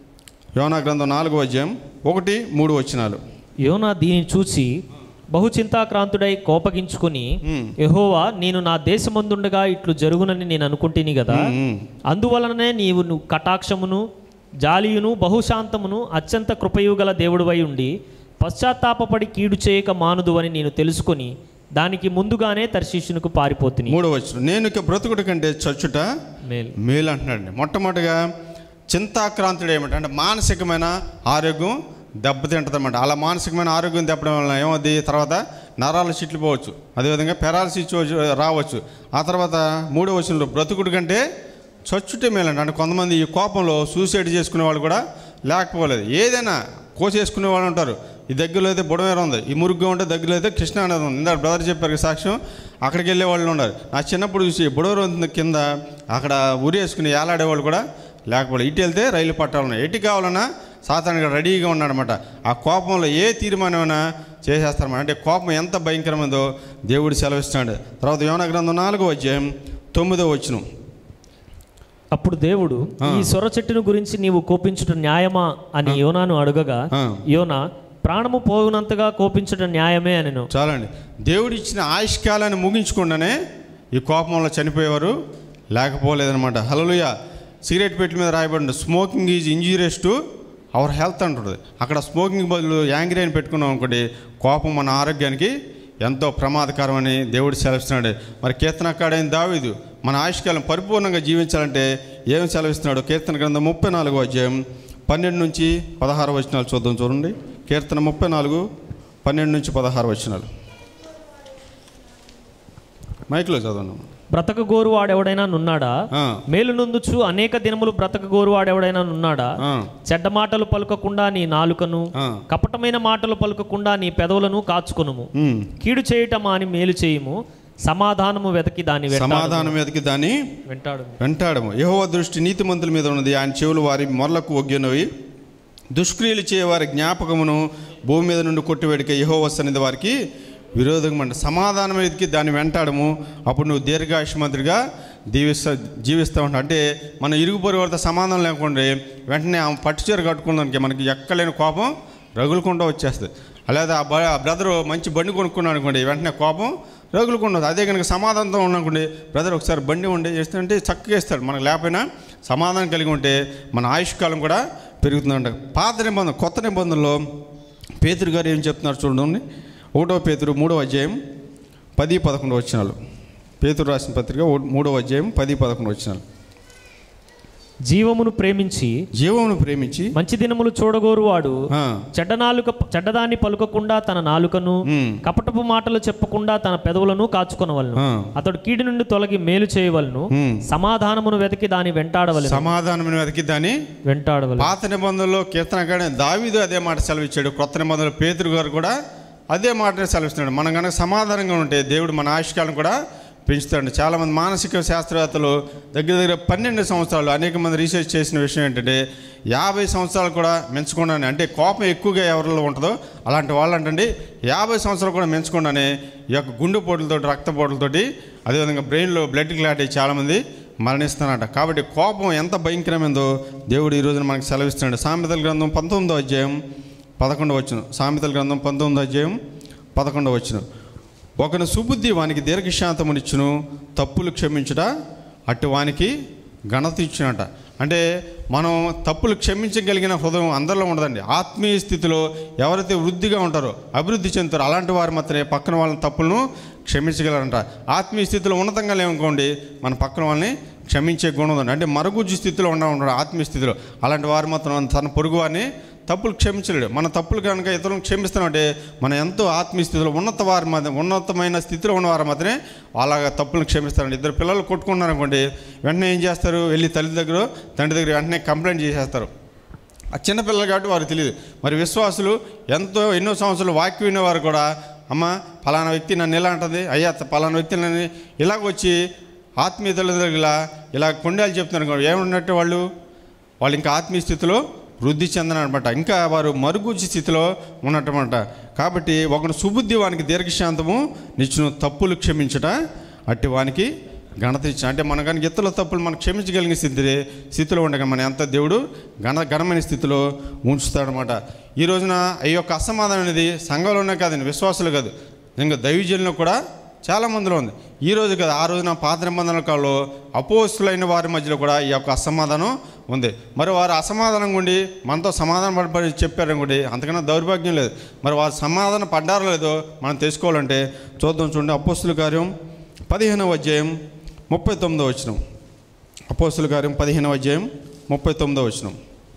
యోనా గ్రంథం నాలుగో అధ్యాయం ఒకటి మూడు వచనాలు యోనా దీనిని చూసి బహు చింతాక్రాంతుడై కోపగించుకుని మ్మ్. యెహోవా నేను నా దేశమందుండగా ఇట్లు జరుగునని నేను అనుకుంటుని కదా మ్మ్. అందువలననే నీవు నువ్వు కటాక్షమును జాలియును బహుశాంతమును అత్యంత కృపయు గల దేవుడివై ఉండి పశ్చాత్తాపపడి కీడు చేయక మానుదు అని నేను తెలుసుకొని దానికి ముందుగానే తర్శీషునికి పారిపోతుని మూడో వచనం నేను ఇక బ్రతుకుడు కంటే చచ్చుట మేలు మేలు అంటున్నాడండి మొట్టమొదటిగా చింతాక్రాంతుడు ఏమిటి అంటే మానసికమైన ఆరోగ్యం దెబ్బతింటుందన్నమాట అలా మానసికమైన ఆరోగ్యం దెబ్బడం వలన ఏమవుద్ది తర్వాత నరాలు చిట్లిపోవచ్చు అదేవిధంగా పెరాలసిస్ రావచ్చు ఆ తర్వాత మూడో వచనంలో బ్రతుకుడు కంటే చచ్చుటే మేలండి అంటే కొంతమంది ఈ కోపంలో సూసైడ్ చేసుకునే వాళ్ళు కూడా లేకపోలేదు ఏదైనా కోసేసుకునే వాళ్ళు ఉంటారు ఈ దగ్గరలో అయితే బుడమేర ఉంది ఈ మురుగ్గా ఉంటే దగ్గరలో అయితే కృష్ణ అనేది ఉంది ఇందాక బ్రదర్ చెప్పారు కదా సాక్ష్యం అక్కడికి వెళ్ళే వాళ్ళు ఉన్నారు నా చిన్నప్పుడు చూసి బుడమేర ఉంది కింద అక్కడ ఉరేసుకుని ఏలాడేవాళ్ళు కూడా లేకపోతే ఇటు వెళ్తే రైలు పట్టాలన్నా ఎటు కావాలన్నా సాధారణంగా రెడీగా ఉన్నాడనమాట ఆ కోపంలో ఏ తీర్మానమైనా చేసేస్తారన్నమాట అంటే కోపం ఎంత భయంకరమైందో దేవుడు సెలవిస్తున్నాడు తర్వాత యోన గ్రంథం నాలుగో అధ్యాయం తొమ్మిదో వచ్చిన అప్పుడు దేవుడు ఆ. ఈ సొర చెట్టును గురించి నీవు కోపించుట న్యాయమా అని యోనాను అడగగా ఆ. యోనా ప్రాణము పోవునంతగా కోపించుట న్యాయమే అనెను చాలండి దేవుడు ఇచ్చిన ఆయుష్కాలాన్ని ముగించకుండానే ఈ కోపంలో చనిపోయేవారు లేకపోలేదనమాట హలలుయ సిగరెట్ పెట్టెల మీద రాయబడి smoking is injurious to our health అంటుంది అక్కడ స్మోకింగ్ బదులు యాంగ్రీ అని పెట్టుకున్నాం అనుకోండి కోపం మన ఆరోగ్యానికి ఎంతో ప్రమాదకరం అని దేవుడు సెలవిస్తున్నాడు మరి కీర్తనకాడైన దావీదు మన ఆయుష్కాలం పరిపూర్ణంగా జీవించాలంటే ఏం సెలవిస్తున్నాడు కీర్తన గ్రంథం ముప్పై నాలుగో అధ్యాయం పన్నెండు నుంచి పదహారు వచనాలు చూద్దాం చూడండి కీర్తన ముప్పై నాలుగు పన్నెండు నుంచి పదహారు వచనాలు మైక్లో చదవండి బ్రతక గోరు వాడెవడైనా నున్నాడా ఆ, మేలు నొందుచు అనేక దినములు బ్రతక గోరు వాడెవడైనా నున్నాడా ఆ, చెడ్డ మాటలు పలుకకుండా నీ నాలుకను ఆ. కపటమైన మాటలు పలుకకుండా నీ పెదవులను కాచుకొనుము ఉమ్. కీడు చేయటమా అని మేలు చేయుము సమాధానము వెతకి దాని వెంటాడు సమాధానం మీదకి దాన్ని వెంటాడు వెంటాడము యహోవ దృష్టి నీతిమంతుల మీద ఉన్నది ఆయన చెవులు వారి మొరలకు ఒగ్గినవి దుష్క్రియలు చేయవారి జ్ఞాపకమును భూమి మీద నుండి కొట్టివేడిక యహోవ సన్నిధి వారికి విరోధంగా అంటే సమాధానం మీదకి దాన్ని వెంటాడము అప్పుడు నువ్వు దీర్ఘాయుష్మంతుడిగా జీవిస్తా జీవిస్తూ ఉంటావు అంటే మన ఇరుగు పొరుగు వారితో సమాధానం లేకుండా వెంటనే ఆమె పట్టుచీర కట్టుకున్నానికి మనకి ఎక్కలేని కోపం రగులుకుంటూ వచ్చేస్తుంది అలాగే ఆ బ ఆ బ్రదరు మంచి బండి కొనుక్కున్నాడు అనుకోండి వెంటనే కోపం రగులుకుండదు అదే కనుక సమాధానంతో ఉన్నానుకోండి బ్రదర్ ఒకసారి బండి ఉండి చేస్తుంటే చక్కగా ఇస్తాడు మనకు లేకపోయినా సమాధానం కలిగి ఉంటే మన ఆయుష్కాలం కూడా పెరుగుతుందంట పాత నిబంధన కొత్త నిబంధనలో పేతురు గారు ఏం చెప్తున్నారు చూడండి ఒకటో పేతురు మూడో అధ్యాయం పది పదకొండు వచ్చినాలు పేతురు రాసిన పత్రిక ఓ- మూడో అధ్యాయం పది పదకొండు వచ్చినాలు జీవమును ప్రేమించి జీవమును ప్రేమించి మంచి దినములు చూడగోరు వాడు ఆ, చెడ్డ నాలుక చెడ్డదాన్ని పలుకకుండా తన నాలుకను ఉమ్, కపటపు మాటలు చెప్పకుండా తన పెదవులను కాచుకొనవలను ఆ, అతడు కీడు నుండి తొలగి మేలు చేయవలను ఉమ్. సమాధానమును వెతికి దాని వెంటాడవలను సమాధానమైన వెతికి దాన్ని వెంటాడవలను పాత నిబంధనలో కీర్తనగానే దావీదు అదే మాట సెలవిచ్చాడు కొత్త నిబంధనలో పేతురు గారు కూడా అదే మాటనే సెలవిస్తున్నాడు మనం కనుక సమాధానంగా ఉంటే దేవుడు మన ఆయుష్కాలను కూడా పెంచుతాడు చాలామంది మానసిక శాస్త్రవేత్తలు దగ్గర దగ్గర పన్నెండు సంవత్సరాలు అనేక మంది రీసెర్చ్ చేసిన విషయం ఏంటంటే యాభై సంవత్సరాలు కూడా మెంచకుండానే అంటే కోపం ఎక్కువగా ఎవరిలో ఉంటుందో అలాంటి వాళ్ళు అంటండి యాభై సంవత్సరాలు కూడా మెంచకుండానే ఈ యొక్క గుండెపోటులతోటి రక్తపోటులతోటి అదేవిధంగా బ్రెయిన్లో బ్లడ్ క్లాట్ అయ్యి చాలామంది మరణిస్తానట కాబట్టి కోపం ఎంత భయంకరమైందో దేవుడు ఈ రోజున మనకు సెలవిస్తున్నాడు సామెతల గ్రంథం పంతొమ్మిదో అధ్యాయం పదకొండవ వచ్చును సామెతల గ్రంథం పంతొమ్మిదో అధ్యాయం పదకొండవ వచ్చును ఒకను సుబుద్ధి వానికి దీర్ఘశాంతమునిచ్చును తప్పులు క్షమించుట అటు వానికి ఘనత ఇచ్చినట అంటే మనం తప్పులు క్షమించగలిగిన హృదయం అందరిలో ఉండదండి ఆత్మీయ స్థితిలో ఎవరైతే వృద్ధిగా ఉంటారో అభివృద్ధి చెందుతారో అలాంటి వారు మాత్రమే పక్కన వాళ్ళ తప్పులను క్షమించగలరంట ఆత్మీయ స్థితిలో ఉన్నతంగా లేవనుకోండి మన పక్కన వాళ్ళని క్షమించే గుణం ఉందండి అంటే మరుగుజ్జు స్థితిలో ఉండ ఉంటాడు ఆత్మీయ స్థితిలో అలాంటి వారు మాత్రం తన పొరుగు వారిని తప్పులు క్షమించలేడు మన తప్పులు కనుక ఇతరులను క్షమిస్తామంటే మనం ఎంతో ఆత్మీయ స్థితిలో ఉన్నత వారి మధ్య ఉన్నతమైన స్థితిలో ఉన్నవారు మాత్రమే అలాగ తప్పులను క్షమిస్తారండి ఇద్దరు పిల్లలు కొట్టుకున్నారు అనుకోండి వెంటనే ఏం చేస్తారు వెళ్ళి తల్లి దగ్గర తండ్రి దగ్గర వెంటనే కంప్లైంట్ చేసేస్తారు ఆ చిన్నపిల్లలు కాబట్టి వారికి తెలియదు మరి విశ్వాసులు ఎంతో ఎన్నో సంవత్సరాలు వాక్యం వినేవారు కూడా అమ్మ ఫలానా వ్యక్తి నన్ను ఇలా అంటది అయ్యా ఫలానా వ్యక్తి నన్ను ఇలాగ వచ్చి ఆత్మీయ తల్లిదండ్రుల ఇలా కొండలు చెప్తున్నారు అనుకో, ఏమన్నట్టు వాళ్ళు వాళ్ళు ఇంకా ఆత్మీయ స్థితిలో వృద్ధి చెందనమాట ఇంకా వారు మరుగుజ్జు స్థితిలో ఉన్నట్టమాట కాబట్టి ఒకడు సుబుద్ధి వానికి దీర్ఘశాంతము నిచ్చును తప్పులు క్షమించట అట్టి వానికి ఘనత ఇచ్చిన అంటే మన కనుక ఇతరుల తప్పులు మనం క్షమించగలిగిన స్థితి స్థితిలో ఉండగా మన ఎంత దేవుడు ఘన ఘనమైన స్థితిలో ఉంచుతాడనమాట ఈ రోజున ఈ యొక్క అసమాధానం అనేది సంఘంలోనే కాదండి విశ్వాసులు కాదు ఇంకా దైవజనులు కూడా చాలా మందిలో ఉంది ఈ రోజు కదా ఆ రోజున పాత నిబంధనల కాలంలో అపోస్తులైన వారి మధ్యలో కూడా ఈ యొక్క అసమాధానం ఉంది మరి వారు అసమాధానం ఉండి మనతో సమాధానం పడి చెప్పారు అనుకోండి అంతకన్నా దౌర్భాగ్యం లేదు మరి వారు సమాధానం పడ్డారో లేదో మనం తెలుసుకోవాలంటే చూద్దాం చూడండి అపోస్తుల కార్యం పదిహేనవ అధ్యాయం ముప్పై తొమ్మిదో వచ్చినం అపోస్తుల కార్యం పదిహేనవ అధ్యాయం ముప్పై తొమ్మిదో వచ్చినం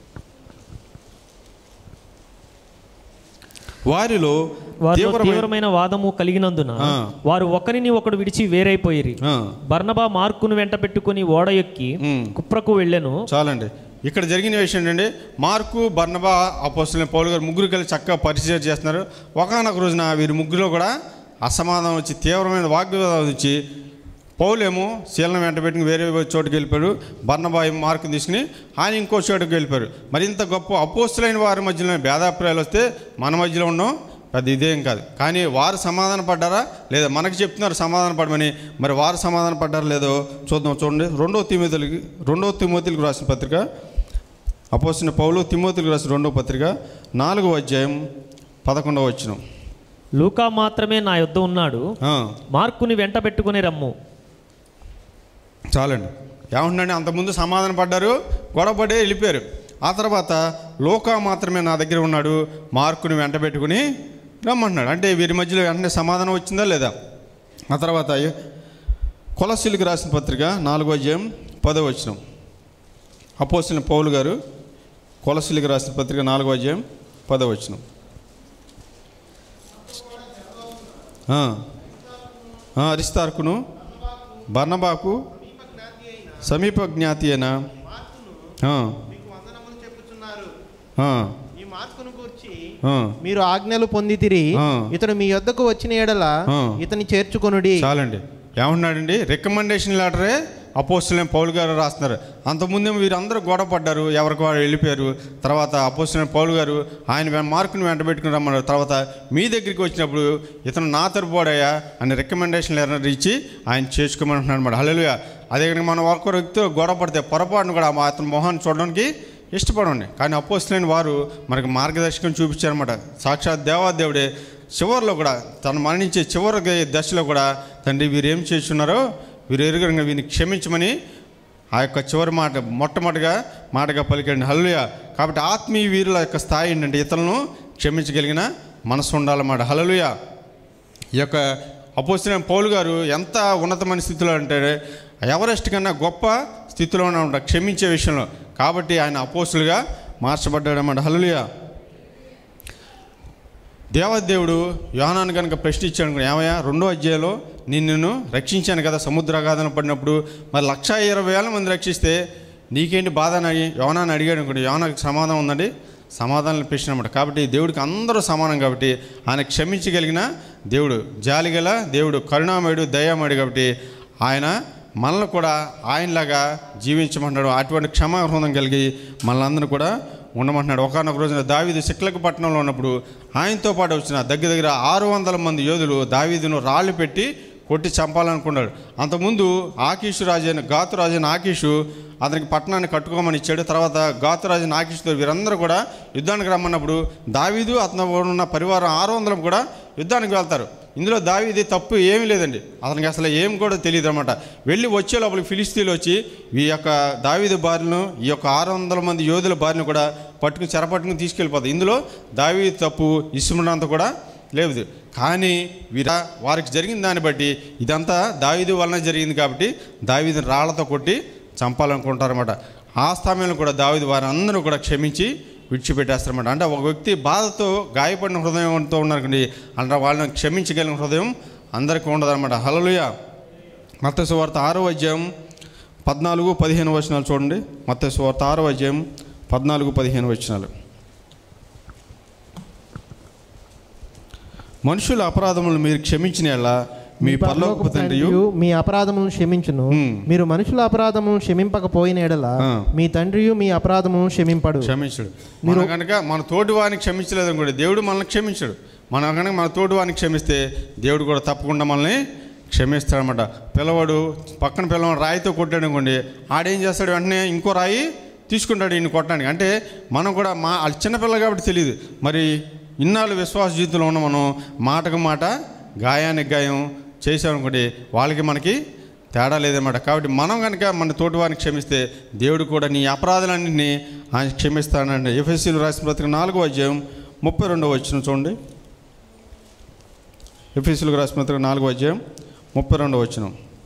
వారిలో వారిలో తీవ్రమైన తీవ్రమైన వాదము కలిగినందున ఆ. వారు ఒకరిని ఒకడు విడిచి వేరైపోయిరి ఆ, బర్నబా మార్కును వెంట పెట్టుకుని ఓడ ఎక్కి ఉమ్. కుప్రకు వెళ్ళెను చాలండి ఇక్కడ జరిగిన విషయం ఏంటంటే మార్కు బర్నబా అపోస్తులైన పౌలు గారు ముగ్గురు కలిసి చక్కగా పరిచయం చేస్తున్నారు ఒకనొక రోజున వీరి ముగ్గురులో కూడా అసమాధానం వచ్చి తీవ్రమైన వాగ్వివాదం వచ్చి పౌలేమో శీలను వెంట పెట్టుకుని వేరే చోటుకి వెళ్ళిపోయాడు బర్నబాయి మార్కు తీసుకుని ఆయన ఇంకో చోటుకి వెళ్ళిపోయారు మరి ఇంత గొప్ప అపోస్తులైన వారి మధ్యలో భేదాభిప్రాయాలు వస్తే మన మధ్యలో ఉండడం పెద్ద ఇదేం కాదు కానీ వారు సమాధాన పడ్డారా లేదా మనకు చెప్తున్నారు సమాధాన పడమని మరి వారు సమాధాన పడ్డారా లేదో చూద్దాం చూడండి రెండో తిమోతులకి రెండో తిమోతులకు రాసిన పత్రిక అపోసిన పౌలు తిమోతులకు రాసిన రెండో పత్రిక నాలుగో అధ్యాయం పదకొండవ వచ్చిన లూకా మాత్రమే నా యొద్ద ఉన్నాడు మార్కుని వెంట పెట్టుకుని రమ్ము చాలండి ఏమంటున్నాడు అంతకుముందు సమాధాన పడ్డారు గొడవపడే వెళ్ళిపోయారు ఆ తర్వాత లోకా మాత్రమే నా దగ్గర ఉన్నాడు మార్కుని వెంట పెట్టుకుని రమ్మంటున్నాడు అంటే వీరి మధ్యలో వెంటనే సమాధానం వచ్చిందా లేదా ఆ తర్వాత కొలసిలికి రాసిన పత్రిక నాలుగో అధ్యాయం పదో వచ్చిన అపోసిన పౌలు గారు కొలసిలికి రాసిన పత్రిక నాలుగో అధ్యాయం పదో వచ్చిన అరిస్తార్కును బర్నబాకు సమీప జ్ఞాతి అయినా ఆ, మీకు వందనములు చెప్పుచున్నారు ఆ, ఈ మార్కును గూర్చి ఆ. మీరు ఆజ్ఞలు పొందితిరి ఆ. ఇతను మీ యొద్దకు వచ్చిన ఎడల ఆ. ఇతని చేర్చుకొనుడి చాలండి ఏమంటున్నాడండి రికమెండేషన్ లెటరే అపోస్తులైన పౌలు గారు రాస్తున్నారు అంతకుముందేమో వీరందరూ గొడవ పడ్డారు ఎవరికి వారు వెళ్ళిపోయారు తర్వాత అపోస్తులైన పౌలు గారు ఆయన వె- మార్కుని వెంట పెట్టుకుని రమ్మన్నారు తర్వాత మీ దగ్గరికి వచ్చినప్పుడు ఇతను నా తరపుడయ్యా అని రికమెండేషన్ లెటర్ ఇచ్చి ఆయన చేసుకోమంటున్నాడు అనమాట హల్లెలూయా అదే కనుక మనం ఒక్క వ్యక్తితో గొడవ పడితే పొరపాటును కూడా మా అతని మొహాన్ని చూడడానికి ఇష్టపడండి కానీ అపోస్తులైన వారు మనకు మార్గదర్శకం చూపించారనమాట సాక్షాత్ దేవాదేవుడే చివరిలో కూడా తను మరణించే చివరి దశలో కూడా తండ్రి వీరు ఏం చేస్తున్నారో వీరు ఎరుగరంగా వీరిని క్షమించమని ఆ యొక్క చివరి మాట మొట్టమొదటిగా మాటగా పలికండి హల్లుయ కాబట్టి ఆత్మీయ వీరుల యొక్క స్థాయి ఏంటంటే ఇతరులను క్షమించగలిగిన మనసు ఉండాలన్నమాట హలలుయ ఈ యొక్క అపోసిన పౌలు గారు ఎంత ఉన్నతమైన స్థితిలో అంటే ఎవరెస్ట్ కన్నా గొప్ప స్థితిలోనే ఉంటారు క్షమించే విషయంలో కాబట్టి ఆయన అపోసులుగా మార్చబడ్డాడన్నమాట హలులియా దేవదేవుడు యోహానాన్ని కనుక ప్రశ్నించాడు ఏమయ్యా రెండో అధ్యాయంలో నేను నిన్ను రక్షించాను కదా సముద్రాఘాతన పడినప్పుడు మరి లక్షా ఇరవై వేల మంది రక్షిస్తే నీకేంటి బాధ అని అడిగి యోనాన్ని అడిగాడు అనుకోండి యోనాకి సమాధానం ఉందండి సమాధానం ప్రశ్న అనమాట కాబట్టి దేవుడికి అందరూ సమానం కాబట్టి ఆయన క్షమించగలిగిన దేవుడు జాలిగల దేవుడు కరుణామయుడు దయామయుడు కాబట్టి ఆయన మనల్ని కూడా ఆయనలాగా జీవించమంటాడు అటువంటి క్షమా హృదయం కలిగి మనల్ని కూడా ఉండమంటున్నాడు ఒకనొక రోజున దావీదు సిక్లక పట్టణంలో ఉన్నప్పుడు ఆయనతో పాటు వచ్చిన దగ్గర దగ్గర ఆరు వందల మంది యోధులు దావీదును రాళ్ళు పెట్టి కొట్టి చంపాలనుకున్నాడు అంతకుముందు ఆకీషు రాజు అయిన గాతు రాజు అయిన ఆకీషు అతనికి పట్టణాన్ని కట్టుకోమని ఇచ్చాడు తర్వాత గాతు రాజు అయిన ఆకీషుతో వీరందరూ కూడా యుద్ధానికి రమ్మన్నప్పుడు దావీదు అతను ఉన్న పరివారం ఆరు వందలు కూడా యుద్ధానికి వెళ్తారు ఇందులో దావీది తప్పు ఏమీ లేదండి అతనికి అసలు ఏం కూడా తెలియదు అనమాట వెళ్ళి వచ్చే లోపలికి ఫిలిస్తీన్లు వచ్చి ఈ యొక్క దావీదు బారిను ఈ యొక్క ఆరు వందల మంది యోధుల బారిని కూడా పట్టుకుని చెరపట్టుకుని తీసుకెళ్ళిపోతాయి ఇందులో దావీదు తప్పు ఇసుమునంత కూడా లేదు కానీ వీర వారికి జరిగిన దాన్ని బట్టి ఇదంతా దావీదు వలన జరిగింది కాబట్టి దావీదుని రాళ్లతో కొట్టి చంపాలనుకుంటారన్నమాట ఆ సమయంలో కూడా దావీదు వారందరూ కూడా క్షమించి విడిచిపెట్టేస్తారన్నమాట అంటే ఒక వ్యక్తి బాధతో గాయపడిన హృదయంతో ఉన్నారనుకోండి అంటే వాళ్ళని క్షమించగలిగిన హృదయం అందరికీ ఉండదన్నమాట హలలుయ మత్స్సు వార్త ఆరో అధ్యాయం పద్నాలుగు పదిహేను వచనాలు చూడండి మత్స్సు వార్త ఆరో అధ్యాయం పద్నాలుగు పదిహేను వచనాలు మనుషుల అపరాధములు మీరు క్షమించిన యెడల మీ పరలోకపు తండ్రియు తండ్రియు మీ అపరాధములను క్షమించును హ్మ్. మీరు మనుషుల అపరాధములను క్షమింపకపోయిన ఎడల ఆ. మీ తండ్రియు మీ అపరాధములను క్షమింపడు క్షమించడు మనం కనుక మన తోటి వారిని క్షమించలేదు అనుకోండి దేవుడు మనల్ని క్షమించడు మనం కనుక మన తోటి వారిని క్షమిస్తే దేవుడు కూడా తప్పకుండా మనల్ని క్షమిస్తాడనమాట పిల్లవాడు పక్కన పిల్లవాడు రాయితో కొట్టాడు అనుకోండి ఆడేం చేస్తాడు వెంటనే ఇంకో రాయి తీసుకుంటాడు ఈయన కొట్టడానికి అంటే మనం కూడా మా వాళ్ళు చిన్నపిల్ల కాబట్టి తెలియదు మరి ఇన్నాళ్ళు విశ్వాస జీవితంలో ఉన్న మనం మాటకు మాట గాయానికి గాయం చేసామనుకోండి వాళ్ళకి మనకి తేడా లేదన్నమాట కాబట్టి మనం కనుక మన తోటి వారిని క్షమిస్తే దేవుడు కూడా నీ అపరాధాలన్నింటినీ ఆయన క్షమిస్తానండి ఎఫ్ఎస్సీలు రాసిన పత్రిక నాలుగో అధ్యాయం ముప్పై రెండవ వచ్చిన చూడండి ఎఫ్ఎస్సీలకు రాసిన పత్రిక నాలుగో అధ్యాయం ముప్పై రెండవ వచ్చిన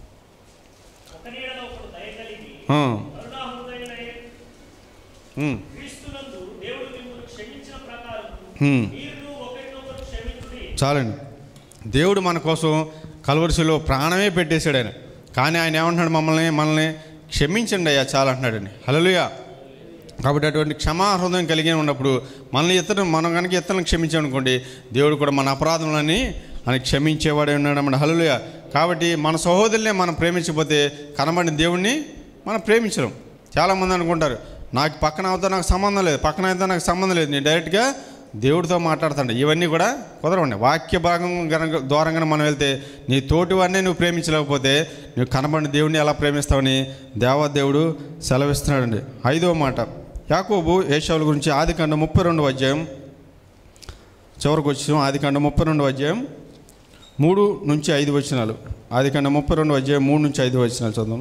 చాలండి దేవుడు మన కోసం కలవరిశిలో ప్రాణమే పెట్టేశాడు ఆయన కానీ ఆయన ఏమంటున్నాడు మమ్మల్ని మనల్ని క్షమించండి అయ్యా చాలా అంటున్నాడండి హలోయా కాబట్టి అటువంటి క్షమా హృదయం కలిగి ఉన్నప్పుడు మనల్ని ఇతరులు మనం కనుక ఇతరులను క్షమించామనుకోండి దేవుడు కూడా మన అపరాధములని ఆయన క్షమించేవాడే ఉన్నాడు అన్నమాట హలోయ కాబట్టి మన సహోదరులనే మనం ప్రేమించకపోతే కనబడిన దేవుణ్ణి మనం ప్రేమించడం చాలామంది అనుకుంటారు నాకు పక్కన అవుతా నాకు సంబంధం లేదు పక్కన అయితే నాకు సంబంధం లేదు నేను డైరెక్ట్గా దేవుడితో మాట్లాడుతాడు ఇవన్నీ కూడా కుదరవండి వాక్య భాగం గనక దూరంగా మనం వెళ్తే నీ తోటి వాడినే నువ్వు ప్రేమించలేకపోతే నువ్వు కనబడిన దేవుడిని ఎలా ప్రేమిస్తావని దేవదేవుడు సెలవిస్తున్నాడండి ఐదవ మాట యాకోబు ఏషావుల గురించి ఆదికాండ ముప్పై రెండవ అధ్యాయం చివరికి వచ్చాం ఆదికాండ ముప్పై రెండవ అధ్యాయం మూడు నుంచి ఐదు వచనాలు ఆదికాండ ముప్పై రెండవ అధ్యాయం మూడు నుంచి ఐదు వచనాలు చదువు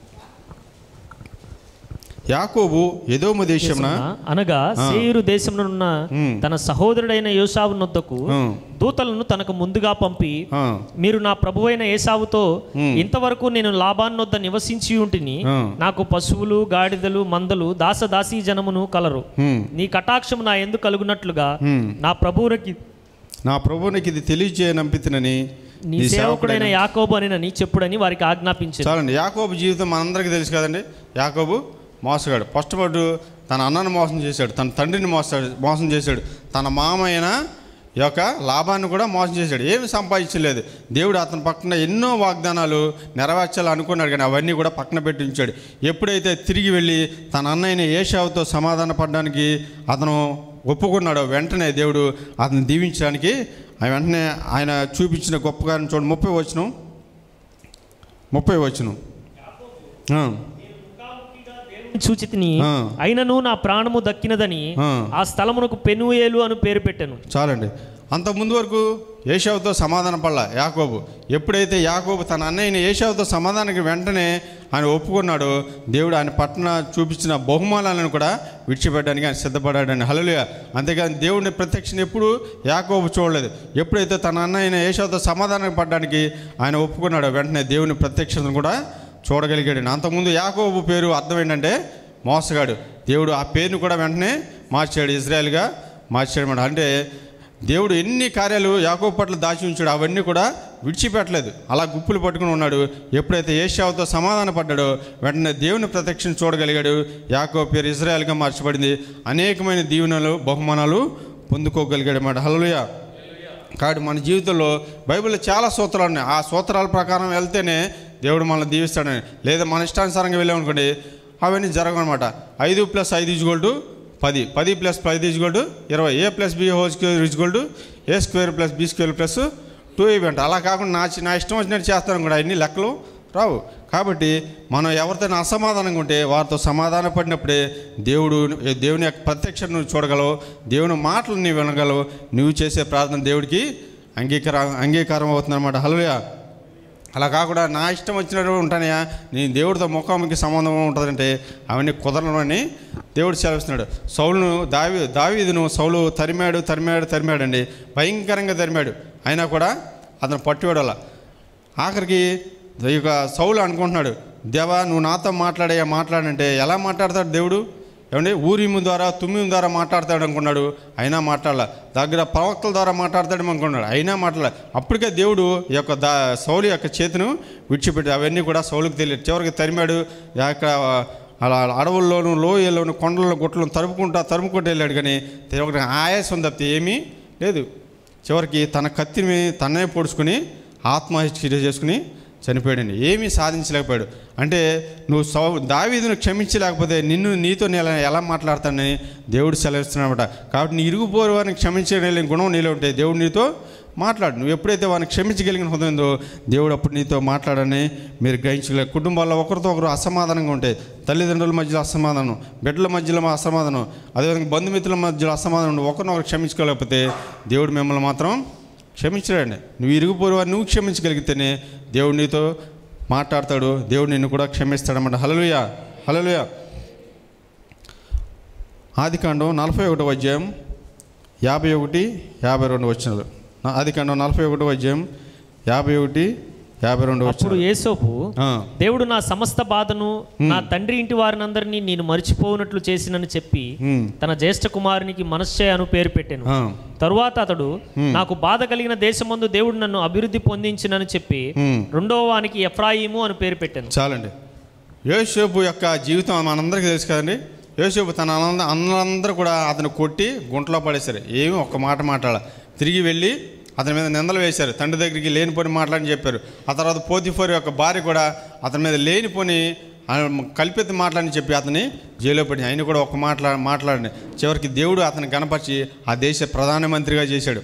యాకోబు ఎదోము దేశమున అనగా ఆ. సేయిరు దేశంలోనున్న ఉమ్. తన సహోదరుడైన యోసావు నొద్దకు ఉమ్, దూతలను తనకు ముందుగా పంపి ఆ, మీరు నా ప్రభువైన ఏసావుతో ఉమ్. ఇంతవరకు నేను లాభాన్నొద్ద నివసించి ఉంటిని ఆ. నాకు పశువులు గాడిదలు మందలు దాసదాసీ జనమును కలరు ఉమ్, నీ కటాక్షము నా ఎందు కలుగునట్లుగా ఉమ్. నా ప్రభువునికి నా ప్రభువునికి ఇది తెలియజేయనంపితనని నీ సేవకుడైన యాకోబు అనినని చెప్పుడని వారికి ఆజ్ఞాపించారు చాలండి యాకోబు జీవితం మనందరికీ తెలుసు కదండి యాకోబు మోసగాడు ఫస్ట్ పాటు తన అన్నను మోసం చేశాడు తన తండ్రిని మోసాడు మోసం చేశాడు తన మామైన యొక్క లాభాన్ని కూడా మోసం చేశాడు ఏమి సంపాదించలేదు దేవుడు అతని పక్కన ఎన్నో వాగ్దానాలు నెరవేర్చాలి అనుకున్నాడు కానీ అవన్నీ కూడా పక్కన పెట్టి ఉంచాడు ఎప్పుడైతే తిరిగి వెళ్ళి తన అన్నయ్యని ఏషావుతో సమాధాన పడడానికి అతను ఒప్పుకున్నాడో వెంటనే దేవుడు అతను దీవించడానికి ఆయన వెంటనే ఆయన చూపించిన గొప్ప కార్యం చూడండి ముప్పై వచ్చిన ముప్పై వచ్చిన సూచితిని ఆ. అయినను నా ప్రాణము దక్కినదని ఆ. ఆ స్థలమునకు పెనుయేలు అని పేరు పెట్టాను చాలండి అంత ముందు వరకు ఏషావుతో సమాధాన పడలా యాకోబు ఎప్పుడైతే యాకోబు తన అన్నయ్యని ఏషావుతో సమాధానానికి వెంటనే ఆయన ఒప్పుకున్నాడో దేవుడు ఆయన పట్ల చూపించిన బహుమానాలను కూడా విడిచిపెట్టడానికి ఆయన సిద్ధపడాడని హలలుయ అంతేగాని దేవుడిని ప్రత్యక్షను ఎప్పుడు యాకోబు చూడలేదు ఎప్పుడైతే తన అన్నయ్యని ఏషావుతో సమాధానం పడడానికి ఆయన ఒప్పుకున్నాడో వెంటనే దేవుని ప్రత్యక్షతను కూడా చూడగలిగాడు అంతకుముందు యాకోబు పేరు అర్థం ఏంటంటే మోసగాడు దేవుడు ఆ పేరును కూడా వెంటనే మార్చాడు ఇజ్రాయెల్గా మార్చాడు అన్నమాట అంటే దేవుడు ఎన్ని కార్యాలు యాకోబు పట్ల దాచి ఉంచాడు అవన్నీ కూడా విడిచిపెట్టలేదు అలా గుప్పులు పట్టుకుని ఉన్నాడు ఎప్పుడైతే ఏషావుతో సమాధాన పడ్డాడో వెంటనే దేవుని ప్రత్యక్షం చూడగలిగాడు యాకోబు పేరు ఇజ్రాయెల్గా మార్చబడింది అనేకమైన దీవెనలు బహుమానాలు పొందుకోగలిగాడు అన్నమాట హల్లెలూయా కాబట్టి మన జీవితంలో బైబిల్లో చాలా సూత్రాలు ఉన్నాయి ఆ సూత్రాల ప్రకారం వెళ్తేనే దేవుడు మనల్ని దీవిస్తాడని లేదా మన ఇష్టానుసారంగా వెళ్ళామనుకోండి అవన్నీ జరగనమాట ఐదు ప్లస్ ఐదు ఈజ్గోల్ టు పది పది ప్లస్ పది ఈజ్గోల్ టు ఇరవై A plus B whole square is equal to A square plus B square plus two ఈవెంట్ అలా కాకుండా నా చి- నా ఇష్టం వచ్చినట్టు చేస్తాను కూడా అన్ని లెక్కలు రావు కాబట్టి మనం ఎవరితో అసమాధానంగా ఉంటే వారితో సమాధాన పడినప్పుడే దేవుడు దేవుని యొక్క ప్రత్యక్షను నువ్వు చూడగలవు దేవుని మాటలు నీవు వినగలవు నువ్వు చేసే ప్రార్థన దేవుడికి అంగీకార అంగీకారం అవుతుంది అనమాట హలోయా అలా కాకుండా నా ఇష్టం వచ్చినట్టు ఉంటానయా నేను దేవుడితో ముఖాముఖి సంబంధం ఉంటుందంటే అవన్నీ కుదరని దేవుడు సెలవిస్తున్నాడు సౌలును దావి దావీదును సౌలు తరిమాడు తరిమాడు తరిమాడండి భయంకరంగా తరిమాడు అయినా కూడా అతను పట్టువాడు అలా ఆఖరికి ఇక సౌలు అనుకుంటున్నాడు దేవా నువ్వు నాతో మాట్లాడయ్యా మాట్లాడంటే ఎలా మాట్లాడతాడు దేవుడు ఏమండి ఊరిము ద్వారా తుమ్మిం ద్వారా మాట్లాడతాడు అనుకున్నాడు అయినా మాట్లాడాల దగ్గర ప్రవక్తల ద్వారా మాట్లాడతాడు అనుకున్నాడు అయినా మాట్లాడాల అప్పటికే దేవుడు ఈ యొక్క దా సౌలు యొక్క చేతిను విడిచిపెట్టి అవన్నీ కూడా సౌలుకు తెలియదు చివరికి తరిమాడు అక్కడ అలా అడవుల్లోను లోయల్లోను కొండల్లో గుట్టలను తరుపుకుంటా తరుముకుంటూ వెళ్ళాడు కానీ ఒకటి ఆయాసం తప్పితే ఏమీ లేదు చివరికి తన కత్తిని తన్నే పొడుచుకుని ఆత్మహత్య చేసుకుని చనిపోయాడండి ఏమీ సాధించలేకపోయాడు అంటే నువ్వు సౌ దావీదును క్షమించలేకపోతే నిన్ను నీతో నేను ఎలా- ఎలా మాట్లాడతానని దేవుడు సెలవిస్తున్నాడట కాబట్టి నీ ఇరుగుపోరు వారిని క్షమించగలిగిన గుణం నీలో ఉంటే దేవుడు నీతో మాట్లాడు నువ్వు ఎప్పుడైతే వారిని క్షమించగలిగిన హృదయందో దేవుడు అప్పుడు నీతో మాట్లాడని మీరు గ్రహించగలరు కుటుంబాల్లో ఒకరితో ఒకరు అసమాధానంగా ఉంటాయి తల్లిదండ్రుల మధ్యలో అసమాధానం బిడ్డల మధ్యలో అసమాధానం అదేవిధంగా బంధుమిత్రుల మధ్యలో అసమాధానం ఉండి ఒకరినొకరు క్షమించుకోలేకపోతే దేవుడు మిమ్మల్ని మాత్రం క్షమించడండి నువ్వు ఇరుగుపోరు వారిని నువ్వు క్షమించగలిగితేనే దేవుడు నీతో మాట్లాడతాడు దేవుడు నిన్ను కూడా క్షమిస్తాడన్నమాట హలలుయ హలలుయ ఆదికాండం నలభై ఒకటో అధ్యాయం యాభై ఒకటి యాభై రెండు వచ్చినలు ఆదికాండం నలభై ఒకటో అధ్యాయం యాభై ఒకటి యాభై రెండు అప్పుడు వచ్చిన ఏసోపు దేవుడు నా సమస్త బాధను నా తండ్రి ఇంటి వారినందరినీ నేను మర్చిపోనట్లు చేసినని చెప్పి తన జ్యేష్ఠ కుమారునికి మనశ్శయ అను పేరు పెట్టాను తరువాత అతడు నాకు బాధ కలిగిన దేశమందు దేవుడు నన్ను అభివృద్ధి పొందించినని చెప్పి రెండవ వానికి ఎఫ్రాయిము అని పేరు పెట్టాను చాలండి యోసేపు యొక్క జీవితం మనందరికీ తెలుసు కదండి యోసేపు తన అన్న అన్నందరూ కూడా అతను కొట్టి గుంటలో పడేశారు ఏమీ ఒక్క మాట మాట్లాడాల తిరిగి వెళ్ళి అతని మీద నిందలు వేశారు తండ్రి దగ్గరికి లేనిపోని మాట్లాడని చెప్పారు ఆ తర్వాత పోతిఫోర్ యొక్క భార్య కూడా అతని మీద లేనిపోని ఆ, కల్పిత మాటలని చెప్పి అతని జైల్లో పెట్టి ఆయన కూడా ఒక మాట్లా మాట్లాడి చివరికి దేవుడు అతను కనపరిచి ఆ దేశ ప్రధానమంత్రిగా చేశాడు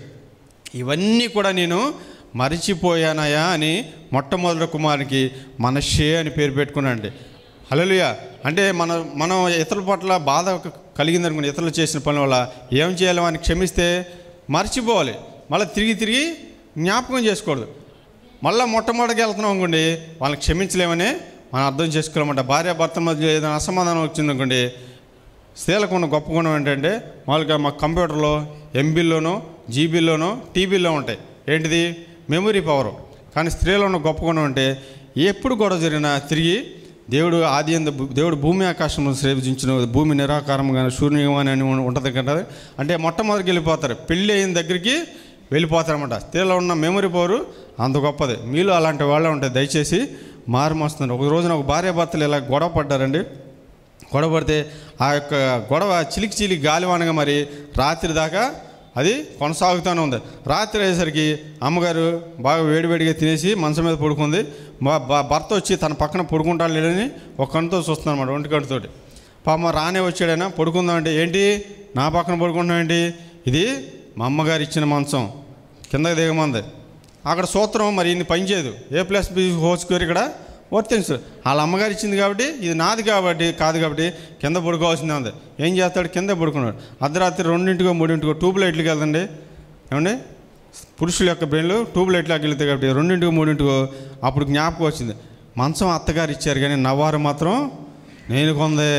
ఇవన్నీ కూడా నేను మరిచిపోయానయా అని మొట్టమొదటి కుమారునికి మనషే అని పేరు పెట్టుకున్నానండి హలోలుయ అంటే మనం మనం ఇతరుల పట్ల బాధ కలిగింది అనుకుని ఇతరులు చేసిన పనుల వల్ల ఏం చేయాలి వాడిని క్షమిస్తే మర్చిపోవాలి మళ్ళీ తిరిగి తిరిగి జ్ఞాపకం చేసుకోకూడదు మళ్ళీ మొట్టమొదటికి వెళ్తున్నాం అనుకోండి వాళ్ళని క్షమించలేమని మనం అర్థం చేసుకోవాలన్నమాట భార్య భర్త మధ్య ఏదైనా అసమాధానం వచ్చింది అనుకోండి స్త్రీలకు ఉన్న గొప్ప గుణం ఏంటంటే మామూలుగా మా కంప్యూటర్లో ఎంబీల్లోనో జీబీల్లోనో టీబీల్లో ఉంటాయి ఏంటిది మెమరీ పవర్ కానీ స్త్రీలో ఉన్న గొప్ప గుణం అంటే ఎప్పుడు గొడవ జరిగినా తిరిగి దేవుడు ఆది ఎందు భూ- దేవుడు భూమి ఆకాశం సృజించిన భూమి నిరాకారంగా శూన్యంగా అని ఉంటుంది కదా అంటే మొట్టమొదటికి వెళ్ళిపోతారు పెళ్ళి అయిన దగ్గరికి వెళ్ళిపోతారన్నమాట స్త్రీలో ఉన్న మెమరీ పవర్ అంత గొప్పది మీలో అలాంటి వాళ్ళే ఉంటాయి దయచేసి మారుమోస్తున్నారు ఒక రోజున ఒక భార్య భర్తలు ఇలా గొడవ పడ్డారండి గొడవ పడితే ఆ యొక్క గొడవ చిలికి చిలికి గాలివానగా మరి రాత్రి దాకా అది కొనసాగుతూనే ఉంది రాత్రి అయ్యేసరికి అమ్మగారు బాగా వేడివేడిగా తినేసి మంచం మీద పడుకుంది మా బ- భర్త వచ్చి తన పక్కన పడుకుంటాడు లేడని ఒక కన్నుతో చూస్తున్నాడు అనమాట ఒంటి కన్నుతోటి పాప రానే వచ్చాడైనా పడుకుందామంటే ఏంటి నా పక్కన పడుకుంటున్నాం ఏంటి ఇది మా అమ్మగారు ఇచ్చిన మంచం కిందకి దిగమంది అక్కడ సూత్రం మరి ఇన్ని పనిచేయదు A plus B whole square ఇక్కడ వర్తించు వాళ్ళ అమ్మగారు ఇచ్చింది కాబట్టి ఇది నాది కాబట్టి కాదు కాబట్టి కింద పడుకోవాల్సిందే ఉంది ఏం చేస్తాడు కింద పడుకున్నాడు అర్ధరాత్రి రెండింటికో మూడింటికో ట్యూబ్ లైట్లకి వెళ్దండి ఏమండి పురుషుల యొక్క బ్రెయిన్లు ట్యూబ్ లైట్లోకి వెళ్తాయి కాబట్టి రెండింటికో మూడింటికో అప్పుడు జ్ఞాపకం వచ్చింది మంచం అత్తగారు ఇచ్చారు కానీ నవ్వారు మాత్రం నేను కొందే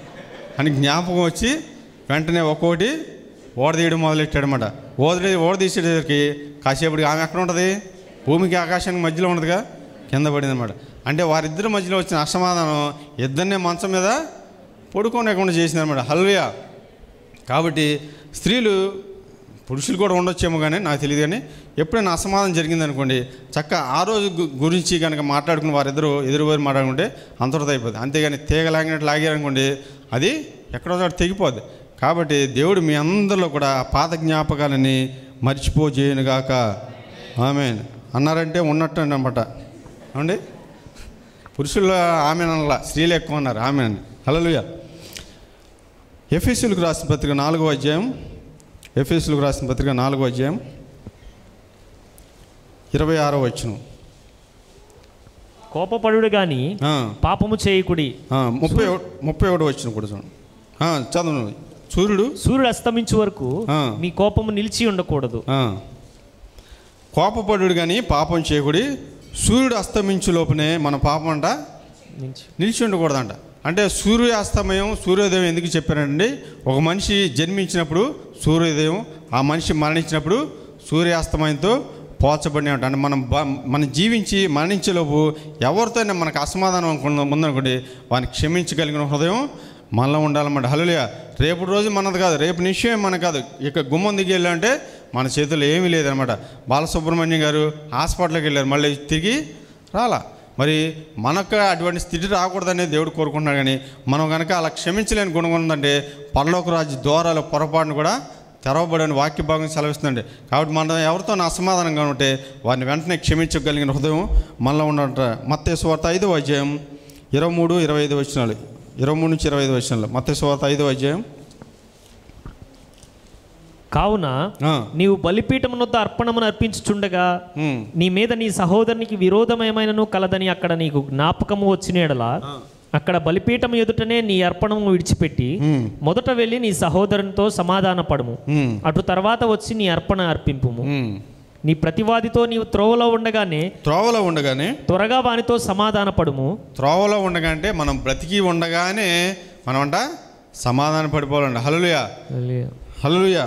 అని జ్ఞాపకం వచ్చి వెంటనే ఒక్కొక్కటి ఓడదీయడం మొదలెట్టాడనమాట ఓదడి ఓడదీసేసరికి కాసేపటికి ఆమె ఎక్కడ ఉంటుంది భూమికి ఆకాశానికి మధ్యలో ఉండదుగా కింద పడింది అనమాట అంటే వారిద్దరి మధ్యలో వచ్చిన అసమాధానం ఇద్దరినే మంచం మీద పడుకోలేకుండా చేసిందనమాట హల్వియా కాబట్టి స్త్రీలు పురుషులు కూడా ఉండొచ్చేమో కానీ నాకు తెలియదు కానీ ఎప్పుడైనా అసమాధానం జరిగిందనుకోండి చక్క ఆ రోజు గు- గురించి కనుక మాట్లాడుకుని వారిద్దరూ ఎదురువారు మాట్లాడుకుంటే అంతటితో అయిపోద్ది అంతేగాని తీగ లాగినట్టు లాగారనుకోండి అది ఎక్కడో చోట తెగిపోద్ది కాబట్టి దేవుడు మీ అందరిలో కూడా ఆ పాత జ్ఞాపకాలని మర్చిపోజేయనుగాక ఆమె అన్నారంటే ఉన్నట్టు అనమాట ఏమండి పురుషులు ఆమె అనలా స్త్రీలు ఎక్కువ ఉన్నారు ఆమె అని హలోయ ఎఫ్ఎస్యులకు రాసిన పత్రిక నాలుగో అధ్యాయం ఎఫ్ఎస్యులకు రాసిన పత్రిక నాలుగో అధ్యాయం ఇరవై ఆరో వచ్చును కోపపడుడు గాని ఆ, పాపము చేయకుడి ఆ, ముప్పై ఒకటి- ముప్పై ఒకటి వచ్చిన కూడా చూడండి ఆ, చదువు సూర్యుడు సూర్యుడు అస్తమించు వరకు ఆ. మీ కోపము నిలిచి ఉండకూడదు ఆ, కోపపడు కానీ పాపం చేయకుడి సూర్యుడు అస్తమించు లోపునే మన పాపం అంట నుంచి నిలిచి ఉండకూడదంట అంటే సూర్యాస్తమయం సూర్యోదయం ఎందుకు చెప్పారండి ఒక మనిషి జన్మించినప్పుడు సూర్యోదయం ఆ మనిషి మరణించినప్పుడు సూర్యాస్తమయంతో పోల్చబడి ఉంటాయి అంటే మనం బ- మనం జీవించి మరణించేలోపు ఎవరితోనే మనకు అసమాధానం అనుకున్న ముందనుకోండి వానికి క్షమించగలిగిన హృదయం మనలో ఉండాలన్నమాట హలోలియా రేపు రోజు మనది కాదు రేపు నిశ్చయం మన కాదు ఇక గుమ్మం దిగి వెళ్ళాలంటే మన చేతుల్లో ఏమీ లేదనమాట బాలసుబ్రహ్మణ్యం గారు హాస్పిటల్కి వెళ్ళారు మళ్ళీ తిరిగి రాలా మరి మనకు అటువంటి స్థితి రాకూడదనే దేవుడు కోరుకుంటున్నాడు కానీ మనం కనుక అలా క్షమించలేని గుణం ఉందంటే పరలోక రాజ్య ద్వారాల పొరపాటును కూడా తెరవబడని వాక్య భాగం సెలవిస్తుందండి కాబట్టి మనం ఎవరితో అసమాధానంగా ఉంటే వారిని వెంటనే క్షమించగలిగిన హృదయం మనలో ఉన్నట మత్తే సువార్త ఐదో అధ్యాయం ఇరవై మూడు ఇరవై ఐదు వచ్చినాలు ఇరవై మూడు నుంచి ఇరవై ఐదు వచ్చినాలు మత్తే సువార్త ఐదో అధ్యాయం కావున ఆ, నీవు బలిపీఠమునొద్ద అర్పణమును అర్పించుచుండగా ఉమ్, నీ మీద నీ సహోదరునికి విరోధమేమైనను కలదని అక్కడ నీకు జ్ఞాపకము వచ్చిన ఎడల అక్కడ బలిపీఠం ఎదుటనే నీ అర్పణము విడిచిపెట్టి ఉమ్, మొదట వెళ్ళి నీ సహోదరునితో సమాధాన పడము ఉమ్, అటు తర్వాత వచ్చి నీ అర్పణ అర్పింపుము ఉమ్. నీ ప్రతివాదితో నీవు త్రోవలో ఉండగానే త్రోవలో ఉండగానే త్వరగా వానితో సమాధాన పడుము త్రోవలో ఉండగా అంటే మనం బ్రతికి ఉండగానే మనం అంట సమాధాన పడిపోవాలండి హలులుయా హలులుయా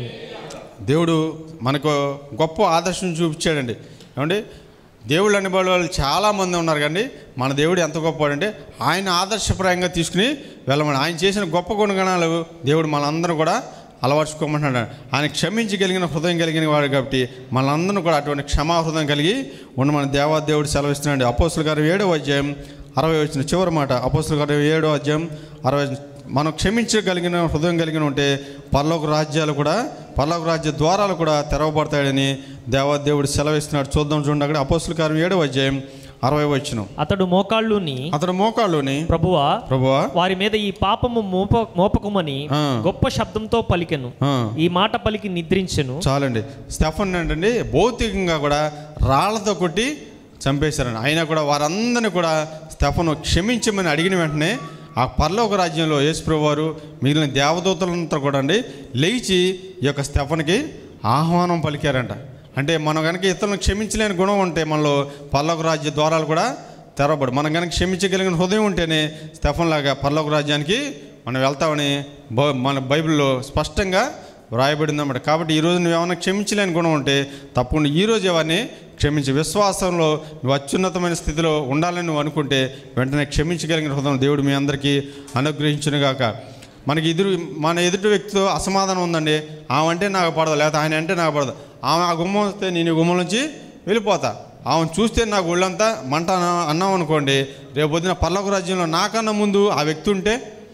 దేవుడు మనకు గొప్ప ఆదర్శం చూపించాడండి ఏమండి దేవుళ్ళు అనే వాళ్ళు చాలామంది ఉన్నారు కానీ మన దేవుడు ఎంత గొప్పవాడంటే ఆయన ఆదర్శప్రాయంగా తీసుకుని వెళ్ళమని ఆయన చేసిన గొప్ప గుణగణాలు దేవుడు మనందరూ కూడా అలవర్చుకోమంటున్నాడు ఆయన క్షమించగలిగిన హృదయం కలిగిన వాడు కాబట్టి మనందరం కూడా అటువంటి క్షమా హృదయం కలిగి ఉండమని దేవాదేవుడు సెలవిస్తున్నాడు అపోస్తుల గారు ఏడో అధ్యాయం అరవై వచ్చిన చివరి మాట అపోస్తుల గారు ఏడో అధ్యాయం అరవై మనం క్షమించగలిగిన హృదయం కలిగిన ఉంటే పర్లోక రాజ్యాలు కూడా పర్లోక రాజ్య ద్వారాలు కూడా తెరవబడతాయని దేవాదేవుడు సెలవిస్తున్నాడు చూద్దాం చూడండి అక్కడ అపోస్తుల కారం ఏడో అధ్యాయం అరవై వచ్చిన అతడు మోకాళ్ళుని అతడు మోకాళ్ళుని ప్రభువా ప్రభువా వారి మీద ఈ పాపము మోప మోపకుమని ఆ. గొప్ప శబ్దంతో పలికెను ఆ, ఈ మాట పలికి నిద్రించెను చాలండి స్టెఫన్ ఏంటండి భౌతికంగా కూడా రాళ్లతో కొట్టి చంపేశారండి అయినా కూడా వారందరినీ కూడా స్టెఫను క్షమించమని అడిగిన వెంటనే ఆ పర్లోక రాజ్యంలో యేసుప్రభు వారు మిగిలిన దేవదూతలంతా కూడా అండి లేచి ఈ యొక్క స్టెఫన్కి ఆహ్వానం పలికారంట అంటే మనం కనుక ఇతరులను క్షమించలేని గుణం ఉంటే మనలో పర్లోక రాజ్య ద్వారాలు కూడా తెరవబడు మనం కనుక క్షమించగలిగిన హృదయం ఉంటేనే స్టెఫన్ లాగా పర్లోక రాజ్యానికి మనం వెళ్తామని బ- మన బైబిల్లో స్పష్టంగా వ్రాయబడింది అన్నమాట కాబట్టి ఈరోజు నువ్వు ఏమైనా క్షమించలేని గుణం ఉంటే తప్పకుండా ఈరోజు ఎవరిని క్షమించి విశ్వాసంలో నువ్వు అత్యున్నతమైన స్థితిలో ఉండాలని నువ్వు అనుకుంటే వెంటనే క్షమించగలిగిన హృదయం దేవుడు మీ అందరికీ అనుగ్రహించునుగాక మనకి ఎదురు మన ఎదుటి వ్యక్తితో అసమాధానం ఉందండి ఆమె అంటే నాకు పడదు లేకపోతే ఆయన అంటే నాకు పడదు ఆమె ఆ గుమ్మం వస్తే నేను ఈ గుమ్మం నుంచి వెళ్ళిపోతా ఆమెను చూస్తే నాకు ఒళ్ళంతా మంట అన్నా- అన్నాం అనుకోండి రేపు పొద్దున పర్లోక రాజ్యంలో నాకన్నా ముందు ఆ వ్యక్తి ఉంటే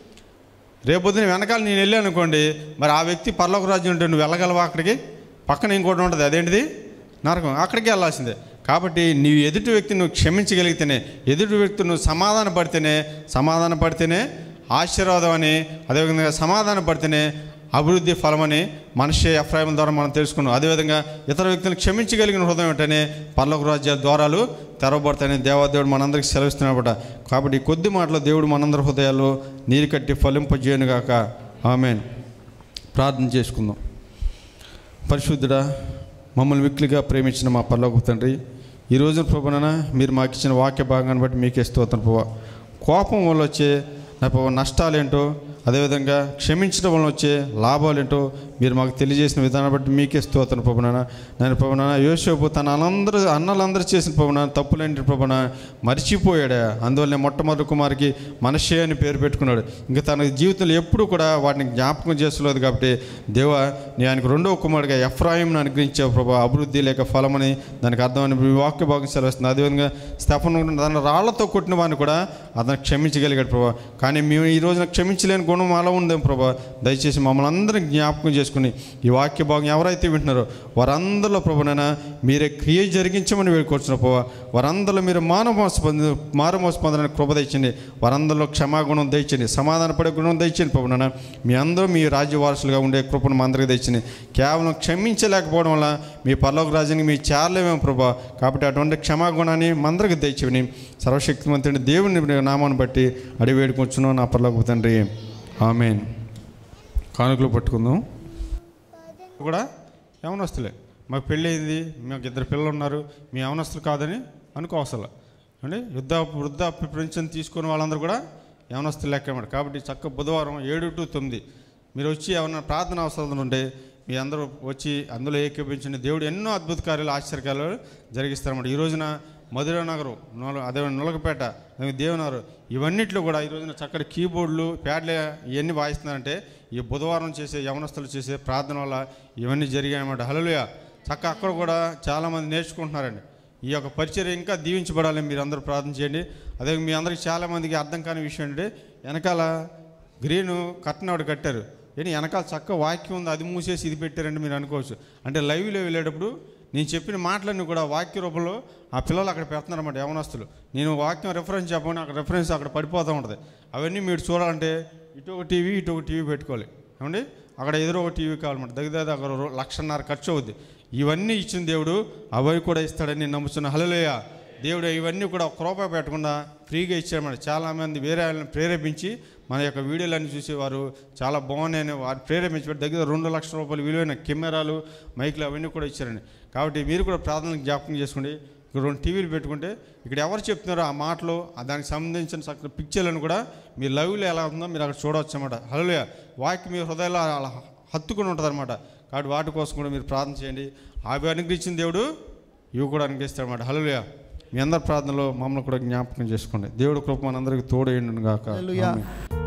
రేపు పొద్దున వెనకాల నేను వెళ్ళాను అనుకోండి మరి ఆ వ్యక్తి పర్లోక రాజ్యం ఉంటే నువ్వు వెళ్ళగలవా అక్కడికి పక్కన ఇంకోటి ఉంటుంది అదేంటిది నరకం అక్కడికి వెళ్ళాల్సిందే కాబట్టి నీవు ఎదుటి వ్యక్తిని నువ్వు క్షమించగలిగితేనే ఎదుటి వ్యక్తి నువ్వు సమాధాన పడితేనే సమాధాన పడితేనే ఆశీర్వాదం అని అదేవిధంగా సమాధాన పడితేనే అభివృద్ధి ఫలమని మనిషి ఎఫ్రాయిం ద్వారా మనం తెలుసుకున్నాం అదేవిధంగా ఇతర వ్యక్తులను క్షమించగలిగిన హృదయం ఏంటనే పర్లోక రాజ్యాల ద్వారాలు తెరవబడతాయని దేవాదేవుడు మనందరికీ సెలవిస్తున్నాడట కాబట్టి ఈ కొద్ది మాటలో దేవుడు మనందరి హృదయాల్లో నీరు కట్టి ఫలింపజేయను గాక ఆమెన్ ప్రార్థన చేసుకుందాం పరిశుద్ధుడా మమ్మల్ని విక్లిగా ప్రేమించిన మా పర్లోక తండ్రి ఈ రోజున ప్రభునన మీరు మాకు ఇచ్చిన వాక్య భాగాన్ని బట్టి మీకే స్తోత్రం ప్రభా కోపం వల్ల వచ్చే నా ప్రభు నష్టాలేంటో అదేవిధంగా క్షమించడం వల్ల వచ్చే లాభాలేంటో మీరు మాకు తెలియజేసిన విధానం బట్టి మీకే స్తోత్రం ప్రభునాన నేను ప్రభునాన యోసేపు తన అనందరూ అన్నలందరూ చేసిన ప్రభున తప్పులేంటి ప్రభున మర్చిపోయాడా అందువల్లనే మొట్టమొదటి కుమారికి మనషే అని పేరు పెట్టుకున్నాడు ఇంకా తన జీవితంలో ఎప్పుడూ కూడా వాటిని జ్ఞాపకం చేసుకోలేదు కాబట్టి దేవా నీ ఆయనకు రెండవ కుమారుడిగా ఎఫ్రాయింను అనుగ్రహించావు ప్రభా అభివృద్ధి లేక ఫలమని దానికి అర్థమని మీ వాక్య భాగం సెలవుస్తుంది అదేవిధంగా స్టెఫన్ తన రాళ్లతో కొట్టిన వాడిని కూడా అతను క్షమించగలిగాడు ప్రభా కానీ మేము ఈ రోజున క్షమించలేని గుణం అలా ఉందేం ప్రభా దయచేసి మమ్మల్ని అందరం జ్ఞాపకం చేసుకుని ఈ వాక్య భాగం ఎవరైతే వింటున్నారో వారందరిలో ప్రభునైనా మీరే క్రియ జరిగించమని వేడుకొచ్చిన ప్రభా వారందరిలో మీరు మానవ స్పంద మానవ స్పందన కృప తెచ్చండి వారందరిలో క్షమాగుణం తెచ్చండి సమాధానపడే గుణం తెచ్చండి ప్రభునైనా మీ అందరూ మీ రాజ్య వారసులుగా ఉండే కృపను మా అందరికీ తెచ్చండి కేవలం క్షమించలేకపోవడం వల్ల మీ పర్లోక రాజ్యానికి మీ చేరలేమేమో ప్రభా కాబట్టి అటువంటి క్షమాగుణాన్ని మా అందరికీ తెచ్చివని సర్వశక్తిమంతుడి దేవుని నామాన్ని బట్టి అడిగి వేడుకొచ్చున్నాం నా పర్లోక తండ్రి ఆమెన్ కానుకలు పట్టుకుందాం కూడా ఏమని వస్తలే మాకు పెళ్ళి అయింది మాకు ఇద్దరు పిల్లలు ఉన్నారు మీ అవనస్తులు కాదని అనుకోవసల అండి యుద్ధ వృద్ధాప్య పెన్షన్ తీసుకున్న వాళ్ళందరూ కూడా యవనస్తులు లెక్క అన్నమాట కాబట్టి చక్క బుధవారం ఏడు టు తొమ్మిది మీరు వచ్చి ఏమన్నా ప్రార్థన అవసరం ఉంటే మీ అందరూ వచ్చి అందులో ఏకీపించండి దేవుడు ఎన్నో అద్భుత కార్యాలు ఆశ్చర్యకాలు జరిగిస్తారన్నమాట ఈ రోజున మధుర నగరం నొల అదే నులకపేట అదే దేవనగరం ఇవన్నిట్లో కూడా ఈ రోజున చక్కటి కీబోర్డులు ప్యాడ్లు ఇవన్నీ వాయిస్తున్నారంటే ఈ బుధవారం చేసే యవనస్తులు చేసే ప్రార్థన వల్ల ఇవన్నీ జరిగాయన్నమాట హలోయ చక్క అక్కడ కూడా చాలామంది నేర్చుకుంటున్నారండి ఈ యొక్క పరిచర్య ఇంకా దీవించబడాలని మీరు అందరూ ప్రార్థన చేయండి అదే మీ అందరికి చాలామందికి అర్థం కాని విషయం ఏంటంటే వెనకాల గ్రీను కట్టన్ ఒకటి కట్టారు ఏంటి వెనకాల చక్క వాక్యం ఉంది అది మూసేసి ఇది పెట్టారంటే మీరు అనుకోవచ్చు అంటే లైవ్లో వెళ్ళేటప్పుడు నేను చెప్పిన మాటలన్నీ కూడా వాక్య రూపంలో ఆ పిల్లలు అక్కడ పెడుతున్నారన్నమాట యవనస్తులు నేను వాక్యం రెఫరెన్స్ చెప్పని అక్కడ రెఫరెన్స్ అక్కడ పడిపోతూ ఉంటుంది అవన్నీ మీరు చూడాలంటే ఇటు ఒక టీవీ ఇటు ఒక టీవీ పెట్టుకోవాలి ఏమండి అక్కడ ఎదురు ఒక టీవీ కావాలన్నమాట దగ్గర దగ్గర అక్కడ రో- లక్షన్నర ఖర్చు అవుద్ది ఇవన్నీ ఇచ్చిన దేవుడు అవి కూడా ఇస్తాడని నేను నమ్ముతున్నా హలోయ దేవుడు ఇవన్నీ కూడా ఒక రూపాయి పెట్టకుండా ఫ్రీగా ఇచ్చాడన్నమాట చాలామంది వేరే వాళ్ళని ప్రేరేపించి మన యొక్క వీడియోలన్నీ చూసి వారు చాలా బాగున్నాయని వారు ప్రేరేపించి దగ్గర రెండు లక్షల రూపాయలు విలువైన కెమెరాలు మైకులు అవన్నీ కూడా ఇచ్చారండి కాబట్టి మీరు కూడా ప్రార్థనలు జ్ఞాపకం చేసుకోండి ఇక్కడ రెండు టీవీలు పెట్టుకుంటే ఇక్కడ ఎవరు చెప్తున్నారో ఆ మాటలు ఆ దానికి సంబంధించిన చక్కటి పిక్చర్లను కూడా మీ లైవ్లో ఎలా ఉందో మీరు అక్కడ చూడవచ్చు అనమాట హలో వాక్యం మీ హృదయంలో అలా హత్తుకుని ఉంటుంది అనమాట కాబట్టి వాటి కోసం కూడా మీరు ప్రార్థన చేయండి అవి అనుగ్రహించిన దేవుడు ఇవి కూడా అనుగ్రహిస్తాడు అనమాట హలోయ మీ అందరి ప్రార్థనలో మమ్మల్ని కూడా జ్ఞాపకం చేసుకోండి దేవుడు కృప మనందరికీ తోడేయండి గాక హల్లెలూయా. ఆమేన్.